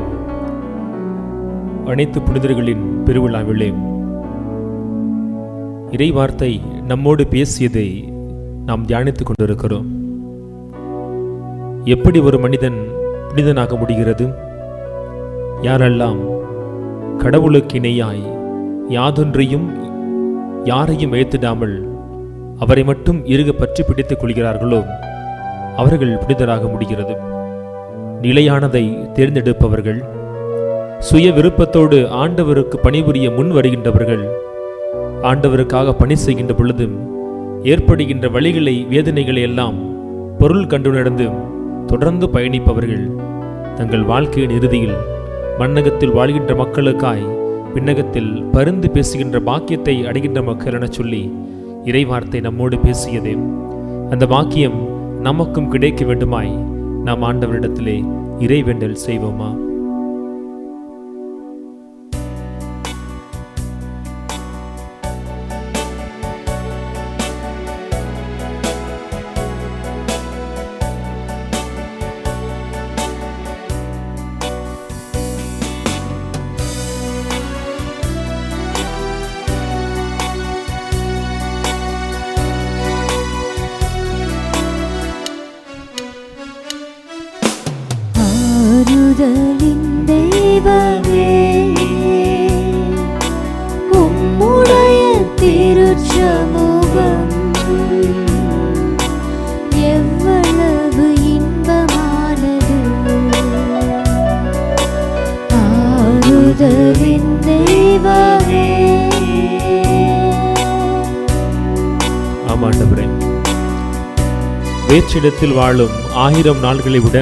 B: அனைத்து புனிதர்களின் பெருவிழாவிலே இறைவார்த்தை நம்மோடு பேசியதை நாம் தியானித்துக் கொண்டிருக்கிறோம் எப்படி ஒரு மனிதன் புனிதனாக முடிகிறது யாரெல்லாம் கடவுளுக்கு இணையாய் யாதொன்றையும் யாரையும் ஏத்திடாமல் அவரை மட்டும் இறுக பற்றி பிடித்துக் கொள்கிறார்களோ அவர்கள் புனிதராக முடிகிறது நிலையானதை தேர்ந்தெடுப்பவர்கள் சுய விருப்பத்தோடு ஆண்டவருக்கு பணிபுரிய முன் வருகின்றவர்கள் ஆண்டவருக்காக பணி செய்கின்ற பொழுதும் ஏற்படுகின்ற வழிகளை வேதனைகளை எல்லாம் பொருள் கண்டு நடந்து தொடர்ந்து பயணிப்பவர்கள் தங்கள் வாழ்க்கையின் இறுதியில் மண்ணகத்தில் வாழ்கின்ற மக்களுக்காய் விண்ணகத்தில் பருந்து பேசுகின்ற பாக்கியத்தை அடைகின்ற மக்கள் என சொல்லி இறைவார்த்தை நம்மோடு பேசியதே அந்த பாக்கியம் நமக்கும் கிடைக்க வேண்டுமாய் நாம் ஆண்டவரிடத்திலே இறைவேண்டல் செய்வோமா
A: ஆறுதலின் தெய்வமே உம்முடைய திருச்சமூகம் எவ்வளவு இன்பமானது ஆறுதலின் தெய்வமே
B: ஆமாண்டவரே வேற்றிடத்தில் வாழும் ஆயிரம் நாள்களை விட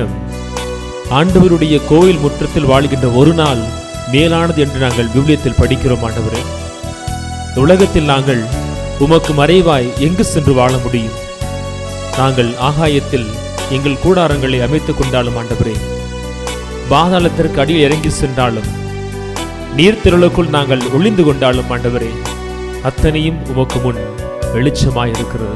B: ஆண்டவருடைய கோயில் முற்றத்தில் வாழ்கின்ற ஒரு நாள் மேலானது என்று நாங்கள் விவிலியத்தில் படிக்கிறோம் ஆண்டவரே இந்த உலகத்தில் நாங்கள் உமக்கு மறைவாய் எங்கு சென்று வாழ முடியும் நாங்கள் ஆகாயத்தில் எங்கள் கூடாரங்களை அமைத்துக் கொண்டாலும் ஆண்டவரே பாதாளத்திற்கு அடியில் இறங்கி சென்றாலும் நீர்த்திரளுக்குள் நாங்கள் ஒளிந்து கொண்டாலும் ஆண்டவரே அத்தனையும் உமக்கு முன் வெளிச்சமாய் இருக்கிறது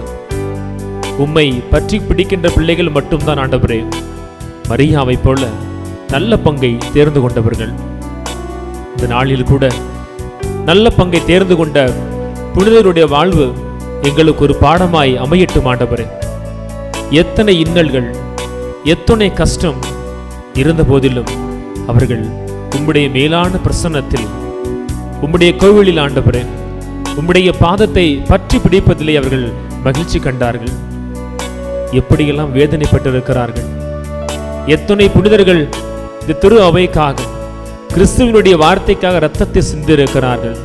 B: உம்மை பற்றி பிடிக்கின்ற பிள்ளைகள் மட்டும்தான் ஆண்டவரே மரியாவை போல நல்ல பங்கை தேர்ந்து கொண்டவர்கள் இந்த நாளில் கூட நல்ல பங்கை தேர்ந்து கொண்ட புனிதருடைய வாழ்வு எங்களுக்கு ஒரு பாடமாய் அமையட்டும் ஆண்டவரே எத்தனை இன்னல்கள் எத்தனை கஷ்டம் இருந்த போதிலும் அவர்கள் உம்முடைய மேலான பிரசன்னத்தில் உம்முடைய கோவிலில் ஆண்டவரே உம்முடைய பாதத்தை பற்றி பிடிப்பதிலே அவர்கள் மகிழ்ச்சி கண்டார்கள் எப்படியெல்லாம் வேதனைப்பட்டிருக்கிறார்கள் எத்தனை புனிதர்கள் இந்த திரு அவைக்காக கிறிஸ்துவனுடைய வார்த்தைக்காக ரத்தத்தை சிந்திருக்கிறார்கள்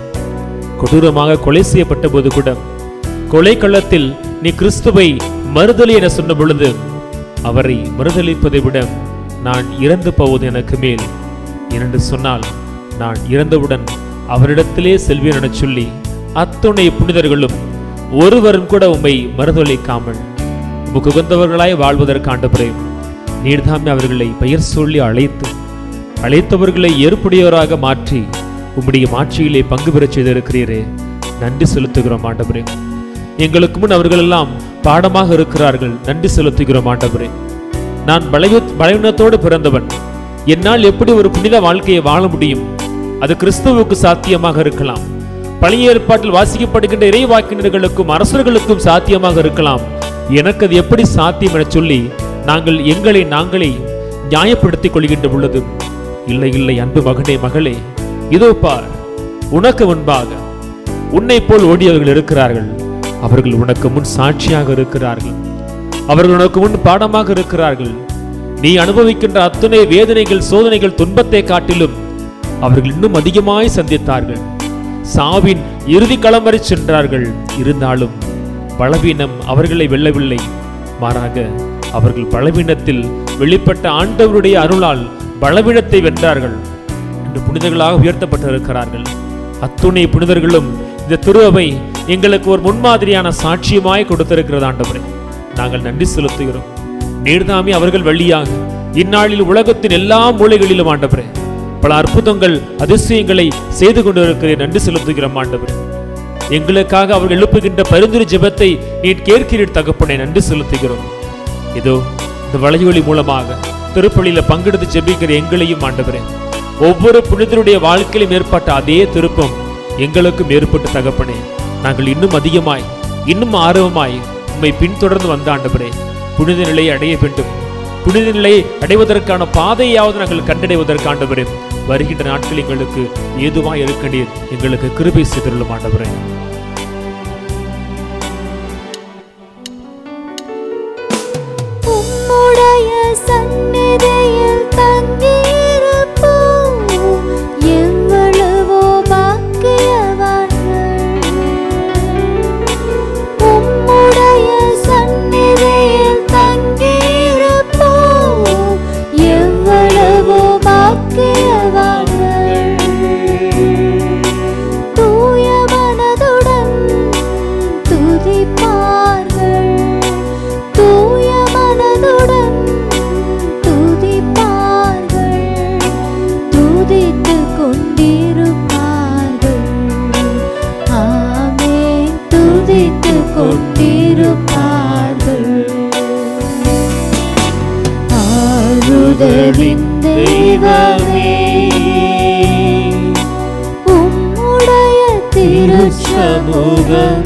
B: கொடூரமாக கொலை செய்யப்பட்ட போது கூட கொலை களத்தில் நீ கிறிஸ்துவை மறுதலி என சொன்ன பொழுது அவரை மறுதலிப்பதை விட நான் இறந்து போவது எனக்கு மேல் என்று சொன்னால் நான் இறந்தவுடன் அவரிடத்திலே செல்வேன் என சொல்லி அத்துணை புனிதர்களும் ஒருவரும் கூட உம்மை மறுதலிக்காமல் உமக்கு உகந்தவர்களாய் வாழ்வதற்கு ஆண்டவரே நீர்தாமே அவர்களை பெயர் சொல்லி அழைத்து அழைத்தவர்களை ஏற்புடையவராக மாற்றி உம்முடைய மாட்சியிலே பங்கு பெறச் செய்திருக்கிறீரே நன்றி செலுத்துகிறோம் ஆண்டவரே எங்களுக்கு முன் அவர்கள் எல்லாம் பாடமாக இருக்கிறார்கள் நன்றி செலுத்துகிறோம் ஆண்டவரே நான் பலவி பலவீனத்தோடு பிறந்தவன் என்னால் எப்படி ஒரு புனித வாழ்க்கையை வாழ முடியும் அது கிறிஸ்துவுக்கு சாத்தியமாக இருக்கலாம் பழைய ஏற்பாட்டில் வாசிக்கப்படுகின்ற இறைவாக்கினர்களுக்கும் அரசர்களுக்கும் சாத்தியமாக இருக்கலாம் எனக்கு அது எப்படி சாத்தியம் என சொல்லி நாங்கள் எங்களை நாங்களே நியாயப்படுத்திக் கொள்கின்ற பொழுது இல்லை இல்லை அன்பு மகனே மகளே இதோ பார் உனக்கு முன்பாக உன்னை போல் ஓடியவர்கள் இருக்கிறார்கள் அவர்கள் உனக்கு முன் சாட்சியாக இருக்கிறார்கள் அவர்கள் உனக்கு முன் பாடமாக இருக்கிறார்கள் நீ அனுபவிக்கின்ற அத்தனை வேதனைகள் சோதனைகள் துன்பத்தை காட்டிலும் அவர்கள் இன்னும் அதிகமாய் சந்தித்தார்கள் சாவின் இறுதி களம் வரை சென்றார்கள் இருந்தாலும் பலவீனம் அவர்களை வெல்லவில்லை மாறாக அவர்கள் பலவீனத்தில் வெளிப்பட்ட ஆண்டவருடைய அருளால் பலவீனத்தை வென்றார்கள் என்று புனிதர்களாக உயர்த்தப்பட்டிருக்கிறார்கள் அத்துணை புனிதர்களும் இந்த திரு அவை எங்களுக்கு ஒரு முன்மாதிரியான சாட்சியமாய் கொடுத்திருக்கிறது ஆண்டவரே நாங்கள் நன்றி செலுத்துகிறோம் நீர்தாமே அவர்கள் வழியாக இந்நாளில் உலகத்தின் எல்லா மூலைகளிலும் ஆண்டவரே பல அற்புதங்கள் அதிசயங்களை செய்து கொண்டிருக்கிறேன் நன்றி செலுத்துகிறோம் ஆண்டவரே எங்களுக்காக அவர்கள் எழுப்புகின்ற பரிந்துரை ஜெபத்தை நீ கேட்கிறீர் தகப்பனை நன்றி செலுத்துகிறோம் இதோ இந்த வலையொலி மூலமாக திருப்பலியில பங்கெடுத்து ஜெபிக்கிற எங்களையும் ஆண்டவரே ஒவ்வொரு புனிதருடைய வாழ்க்கையிலும் ஏற்பட்ட அதே திருப்பம் எங்களுக்கும் ஏற்பட்ட தகப்பனே நாங்கள் இன்னும் அதிகமாய் இன்னும் ஆர்வமாய் உம்மை பின்தொடர்ந்து வந்த ஆண்டவரே புனித நிலையை அடைய வேண்டும் புனித நிலையை அடைவதற்கான பாதையாவது நாங்கள் கண்டடைவதற்கு ஆண்டவரே வருகின்ற நாட்கள் எங்களுக்கு ஏதுவாய் இருக்க நீர் எங்களுக்கு கிருபை செய்துள்ளும் ஆண்டவரே
A: உம்முடைய சந்நிதியில்
E: சமூகம்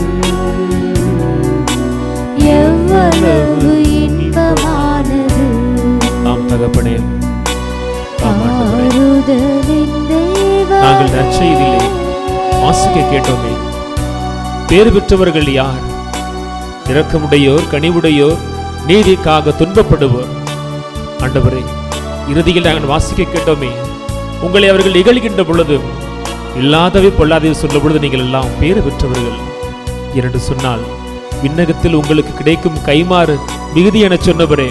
A: எவ்வளவு இன்பமானது
E: ஆம் தகப்பனே ஆம் ஆண்டவரே
A: ஆறுதலின் தெய்வமே.
E: நாங்கள் நற்செய்தியிலே வாசிக்க கேட்டோமே பேறு பெற்றவர்கள் யார் இரக்கமுடையோர் கனிவுடையோர் நீதிக்காக துன்பப்படுவோர் ஆண்டவரே இறுதியில் நாங்கள் வாசிக்க கேட்டோமே உங்களை அவர்கள் இகழ்கின்ற பொழுது இல்லாதவை பொல்லாதவை சொல்ல பொழுது நீங்கள் எல்லாம் பேறு பெற்றவர்கள் என்று சொன்னால் விண்ணகத்தில் உங்களுக்கு கிடைக்கும் கைமாறு மிகுதி என சொன்னவரே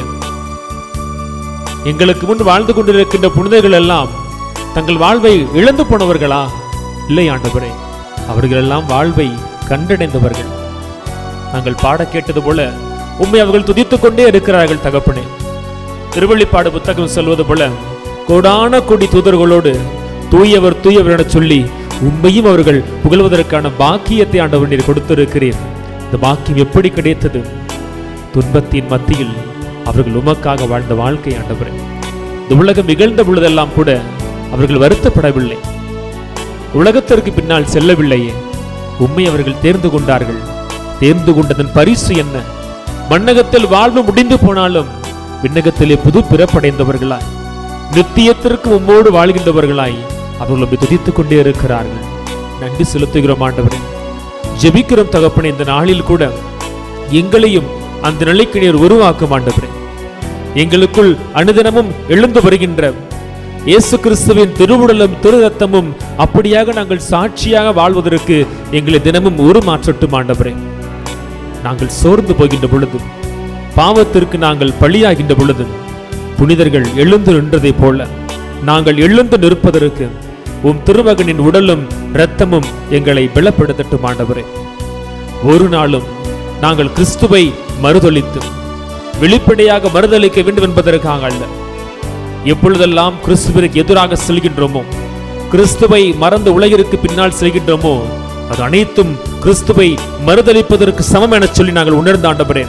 E: எங்களுக்கு முன் வாழ்ந்து கொண்டிருக்கின்ற புனிதர்கள் எல்லாம் தங்கள் வாழ்வை இழந்து போனவர்களா இல்லை ஆண்டவரே அவர்கள் எல்லாம் வாழ்வை கண்டடைந்தவர்கள் நாங்கள் பாட கேட்டது போல உண்மை அவர்கள் துதித்துக் கொண்டே இருக்கிறார்கள் தகப்பனே திருவள்ளிப்பாடு புத்தகம் சொல்வது போல கோடான கொடி தூதர்களோடு தூயவர் தூயவர் என சொல்லி உண்மையும் அவர்கள் புகழ்வதற்கான பாக்கியத்தை ஆண்டவர் நீர் கொடுத்திருக்கிறீர் இந்த பாக்கியம் எப்படி கிடைத்தது துன்பத்தின் மத்தியில் அவர்கள் உமக்காக வாழ்ந்த வாழ்க்கை ஆண்டவரே இந்த உலகம் நிகழ்ந்த பொழுதெல்லாம் கூட அவர்கள் வருத்தப்படவில்லை உலகத்திற்கு பின்னால் செல்லவில்லையே உண்மை அவர்கள் தேர்ந்து கொண்டார்கள் தேர்ந்து கொண்டதன் பரிசு என்ன மண்ணகத்தில் வாழ்வு முடிந்து போனாலும் விண்ணகத்திலே புது பிறப்படைந்தவர்களாய் நித்தியத்திற்கு உம்மோடு வாழ்கின்றவர்களாய் அவர்கள் உம்மை துதித்துக் கொண்டே இருக்கிறார்கள் நன்றி செலுத்துகிறோம் ஆண்டவரே ஜெபிக்கிறோம் தகப்பனே இந்த நாளில் கூட எங்களையும் அந்த நிலைக்கு நீர் உருவாக்கும் ஆண்டவரே எங்களுக்குள் அனுதினமும் எழுந்து வருகின்ற இயேசு கிறிஸ்துவின் திருவுடலும் திரு ரத்தமும் அப்படியாக நாங்கள் சாட்சியாக வாழ்வதற்கு எங்களை தினமும் உருமாற்றட்டும் ஆண்டவரே நாங்கள் சோர்ந்து போகின்ற பொழுது பாவத்திற்கு நாங்கள் பலியாகின்ற பொழுது புனிதர்கள் எழுந்து நின்றதைப் போல நாங்கள் எழுந்து நிற்பதற்கு உம் திருமகனின் உடலும் இரத்தமும் எங்களை பலப்படுத்தட்டும் ஆண்டவரே ஒரு நாளும் நாங்கள் கிறிஸ்துவை மறுதலித்து வெளிப்படையாக மறுதலிக்க வேண்டும் என்பதற்காக அல்ல எப்பொழுதெல்லாம் கிறிஸ்துவிற்கு எதிராக செல்கின்றோமோ கிறிஸ்துவை மறந்து உலகிற்கு பின்னால் செல்கின்றோமோ அது அனைத்தும் கிறிஸ்துவை மறுதலிப்பதற்கு சமம் என சொல்லி நாங்கள் உணர்ந்து ஆண்டவரே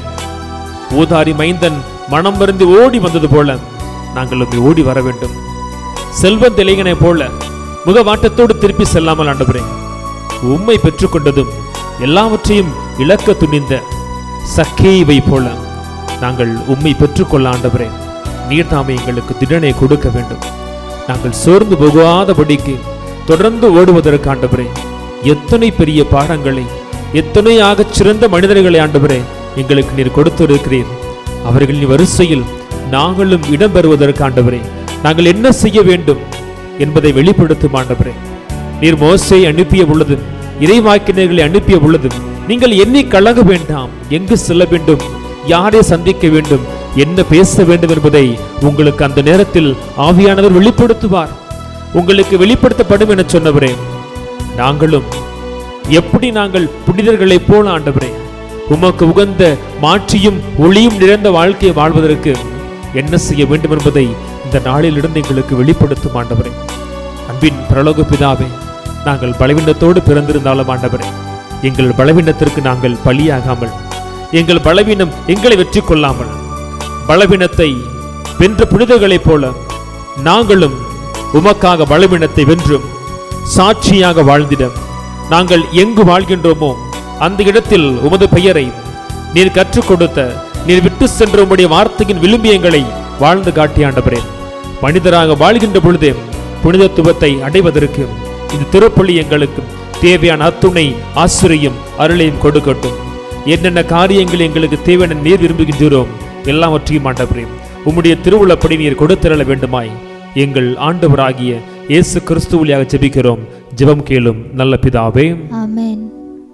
E: ஊதாரி மைந்தன் மனம் வருந்தி ஓடி வந்தது போல நாங்கள் உம்மை ஓடி வர வேண்டும் செல்வன் தெளிகனை போல முகவாட்டத்தோடு திருப்பி செல்லாமல் ஆண்டவரே உம்மை பெற்றுக்கொண்டதும் எல்லாவற்றையும் இழக்க துணிந்த சக்கேவை போல நாங்கள் உம்மை பெற்றுக்கொள்ள ஆண்டவரே நீர் தாமே எங்களுக்கு திடனை கொடுக்க வேண்டும் நாங்கள் சோர்ந்து போகாதபடிக்கு தொடர்ந்து ஓடுவதற்கு ஆண்டவரே எத்தனை பெரிய பாடங்களை எத்தனை ஆகச் சிறந்த மனிதர்களை ஆண்டவரே எங்களுக்கு நீர் கொடுத்திருக்கிறீர் அவர்களின் வரிசையில் நாங்களும் இடம்பெறுவதற்கு ஆண்டவரே நாங்கள் என்ன செய்ய வேண்டும் என்பதை வெளிப்படுத்தும் ஆண்டவரே நீர் மோசை அனுப்பிய பொழுது இறைவாக்கினர்களை அனுப்பிய பொழுது நீங்கள் எண்ணி கலங்க வேண்டாம் எங்கு செல்ல வேண்டும் யாரை சந்திக்க வேண்டும் என்ன பேச வேண்டும் என்பதை உங்களுக்கு அந்த நேரத்தில் ஆவியானவர் வெளிப்படுத்துவார் உங்களுக்கு வெளிப்படுத்தப்படும் என சொன்னவரே நாங்களும் எப்படி நாங்கள் புனிதர்களைப் போல ஆண்டவரே உமக்கு உகந்த மாற்றியும் ஒளியும் நிறைந்த வாழ்க்கையை வாழ்வதற்கு என்ன செய்ய வேண்டும் என்பதை இந்த நாளிலிருந்து எங்களுக்கு வெளிப்படுத்தும் ஆண்டவரே அன்பின் பிரலோக பிதாவே நாங்கள் பலவீனத்தோடு பிறந்திருந்தாலும் ஆண்டவரே எங்கள் பலவீனத்திற்கு நாங்கள் பலியாகாமல் எங்கள் பலவீனம் எங்களை வெற்றி கொள்ளாமல் பலவீனத்தை வென்ற புனிதர்களைப் போல நாங்களும் உமக்காக பலவீனத்தை வென்றும் சாட்சியாக வாழ்ந்திட நாங்கள் எங்கு வாழ்கின்றோமோ அந்த இடத்தில் உமது பெயரை நீர் கற்றுக் கொடுத்த நீர் விட்டு சென்ற உம்முடைய வார்த்தையின் விழுமியங்களை வாழ்ந்து காட்டிய ஆண்டவரே மனிதராக வாழ்கின்ற பொழுதே புனிதத்துவத்தை அடைவதற்கு இந்த திருப்பள்ளி எங்களுக்கு தேவையான அத்துணை ஆசிரியும் அருளையும் கொடுக்கட்டும் என்னென்ன காரியங்கள் எங்களுக்கு தேவையான நீர் விரும்புகின்றோம் எல்லாவற்றையும் ஆண்டவரே உம்முடைய திருவுளப்படி நீர் கொடுத்திரள வேண்டுமாய் எங்கள் ஆண்டவராகிய இயேசு கிறிஸ்து வழியாக ஜெபிக்கிறோம் ஜெபம் கேளும் நல்ல பிதாவே
A: ஆமென்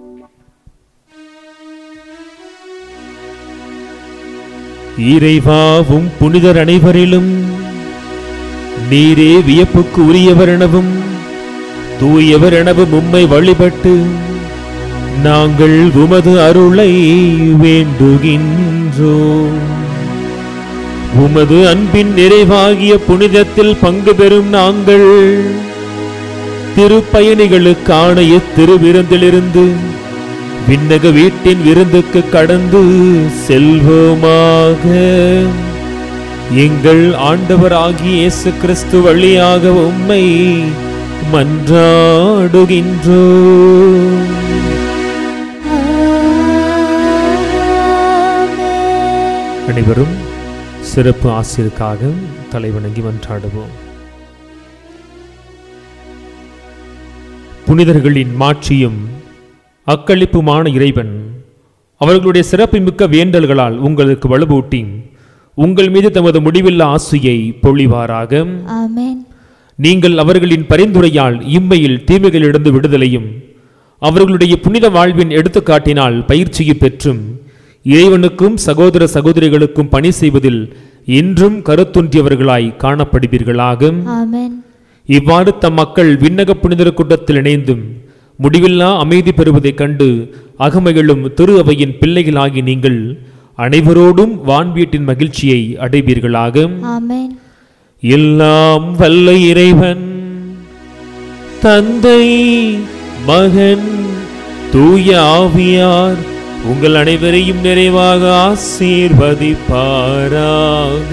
E: இறைவாவும் புனிதர் அனைவரிலும் நீரே வியப்புக்கு உரியவர் எனவும் தூயவர் எனவும் உம்மை வழிபட்டு நாங்கள் உமது அருளை வேண்டுகின்றோம் உமது அன்பின் நிறைவாகிய புனிதத்தில் பங்கு பெறும் நாங்கள் திருப்பயணிகளுக்கான இத்திருவிருந்திலிருந்து விண்ணக வீட்டின் விருந்துக்கு கடந்து செல்வோமாக எங்கள் ஆண்டவராகிய இயேசு கிறிஸ்து வழியாக உம்மை மன்றாடுகின்றோம்
B: அனைவரும் சிறப்பு ஆசிரியருக்காக தலைவணங்கி மன்றாடுவோம் புனிதர்களின் மாட்சியும் அக்களிப்புமான இறைவன் அவர்களுடைய சிறப்புமிக்க வேண்டல்களால் உங்களுக்கு வலுவூட்டி உங்கள் மீது தமது முடிவில்லா ஆசையை பொழிவாராக
A: ஆமென்
B: நீங்கள் அவர்களின் பரிந்துரையால் இம்மையில் தீமைகளிலிருந்து விடுதலையும் அவர்களுடைய புனித வாழ்வின் எடுத்துக்காட்டினால் பயிற்சியை பெற்றும் இறைவனுக்கும் சகோதர சகோதரிகளுக்கும் பணி செய்வதில் இன்றும் கருத்தொன்றியவர்களாய் காணப்படுவீர்களாக
A: ஆமென்
B: இவ்வாறு தம் மக்கள் விண்ணக புனிதர் கூட்டத்தில் இணைந்தும் முடிவில்லா அமைதி பெறுவதைக் கண்டு அகமகிழும் திரு அவையின் பிள்ளைகளாகி நீங்கள் அனைவரோடும் வான்வீட்டின் மகிழ்ச்சியை அடைவீர்களாக
A: ஆமென்
B: எல்லாம் வல்ல இறைவன் தந்தை மகன் தூய ஆவியார் உங்கள் அனைவரையும் நிறைவாக ஆசீர்வதிப்பாராக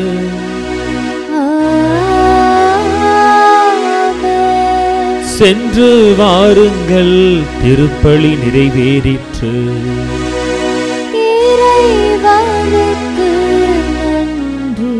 A: ஆமென்
B: சென்று வாருங்கள் திருப்பலி நிறைவேறிற்று
A: இறைவனுக்கு நன்றி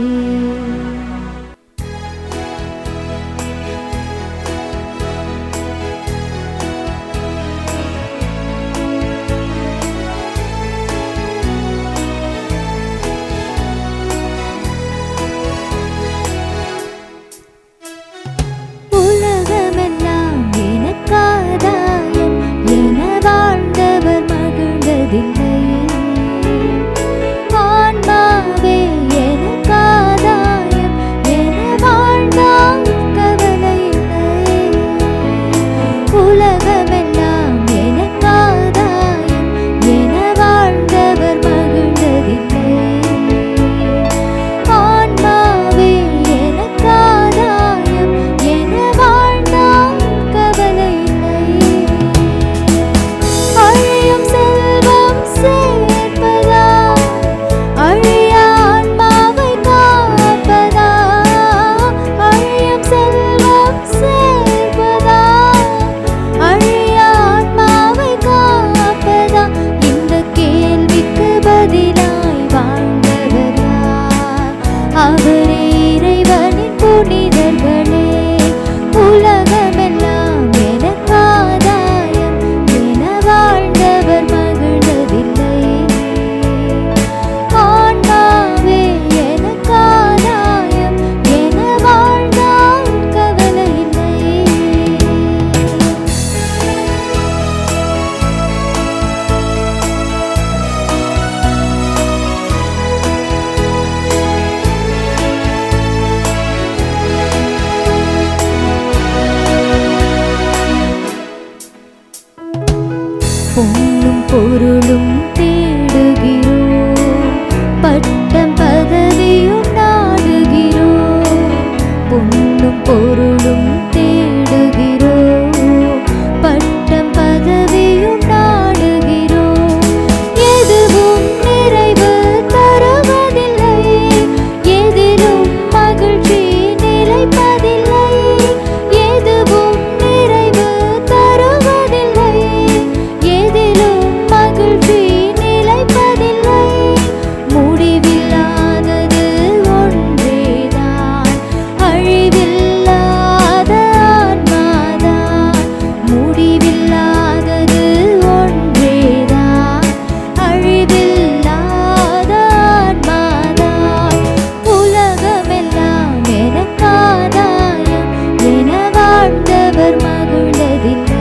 A: உலகமெல்லாம் எனக்காதாயம் என வாழ்ந்தவர் மகிழ்ந்ததில்லை ஆன்மாவே எனக்காதாயம் என வாழ்ந்தால் கவலை இல்லை உலகமெல்லாம் எனக்காதாயம் என வாழ்ந்தவர் மகிழ்ந்ததில்லை ஆன்மாவே எனக்காதாயம் என வாழ்ந்தால் கவலை இல்லை அழியும் செல்வம் சேர்ப்பதா அழியா ஆன்மாவை காப்பதா அழியும் செல்வம் சேர்ப்பதா அழியா ஆன்மாவை காப்பதா இந்த கேள்விக்கு பதிலாய் வாழ்ந்தவர் யார் அவரே இறைவனின் புனிதர்களே உலகமெல்லாம் எனக்காதாயம் என வாழ்ந்தவர் மகிழ்ந்ததில்லை ஆன்மாவே எனக்காதாயம் என வாழ்ந்தால் கவலை இல்லை பொன்னும் பொருளும் தேடுகிறோம் பட்டம் பதவியும் நாடுகிறோம் பொன்னும் பொருளும் தேடுகிறோம் பட்டம் பதவியும் நாடுகிறோம் எதுவும் நிறைவு தருவதில்லை எதிலும் மகிழ்ச்சி நிலைப்பதில்லை எதுவும் நிறைவு தருவதில்லை எதிலும் மகிழ்ச்சி நிலைப்பதில்லை முடிவில்லாதது ஒன்றேதான் அழிவில்லாத ஆன்மாதான் முடிவில்லாதது ஒன்றேதான் அழிவில்லாத ஆன்மாதான் உலகமெல்லாம் எனக்காதாயம் என வாழ்ந்தவர் மகிழ்ந்ததில்லை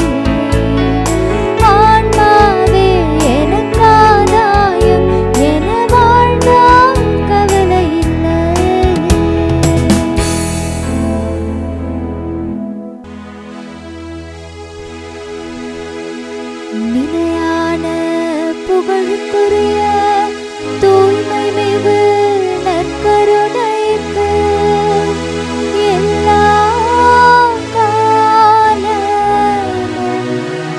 A: ஆன்மாவே எனக்காதாயம் என வாழ்ந்தால் கவலை இல்லை நிலையான புகழுக்குரிய தூய்மை மிகு நற்கருணைக்கு எல்லா காலமும்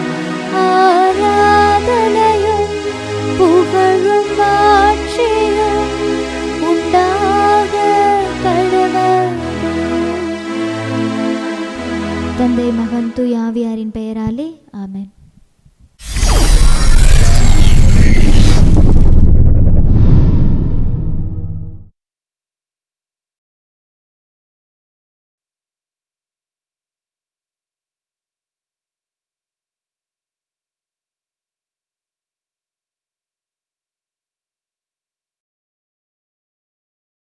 A: ஆராதனையும் புகழும் ஆட்சியும் உண்டாக கடவது தந்தை மகன் தூய் ஆவியாரின் பெயராலே ஆமென்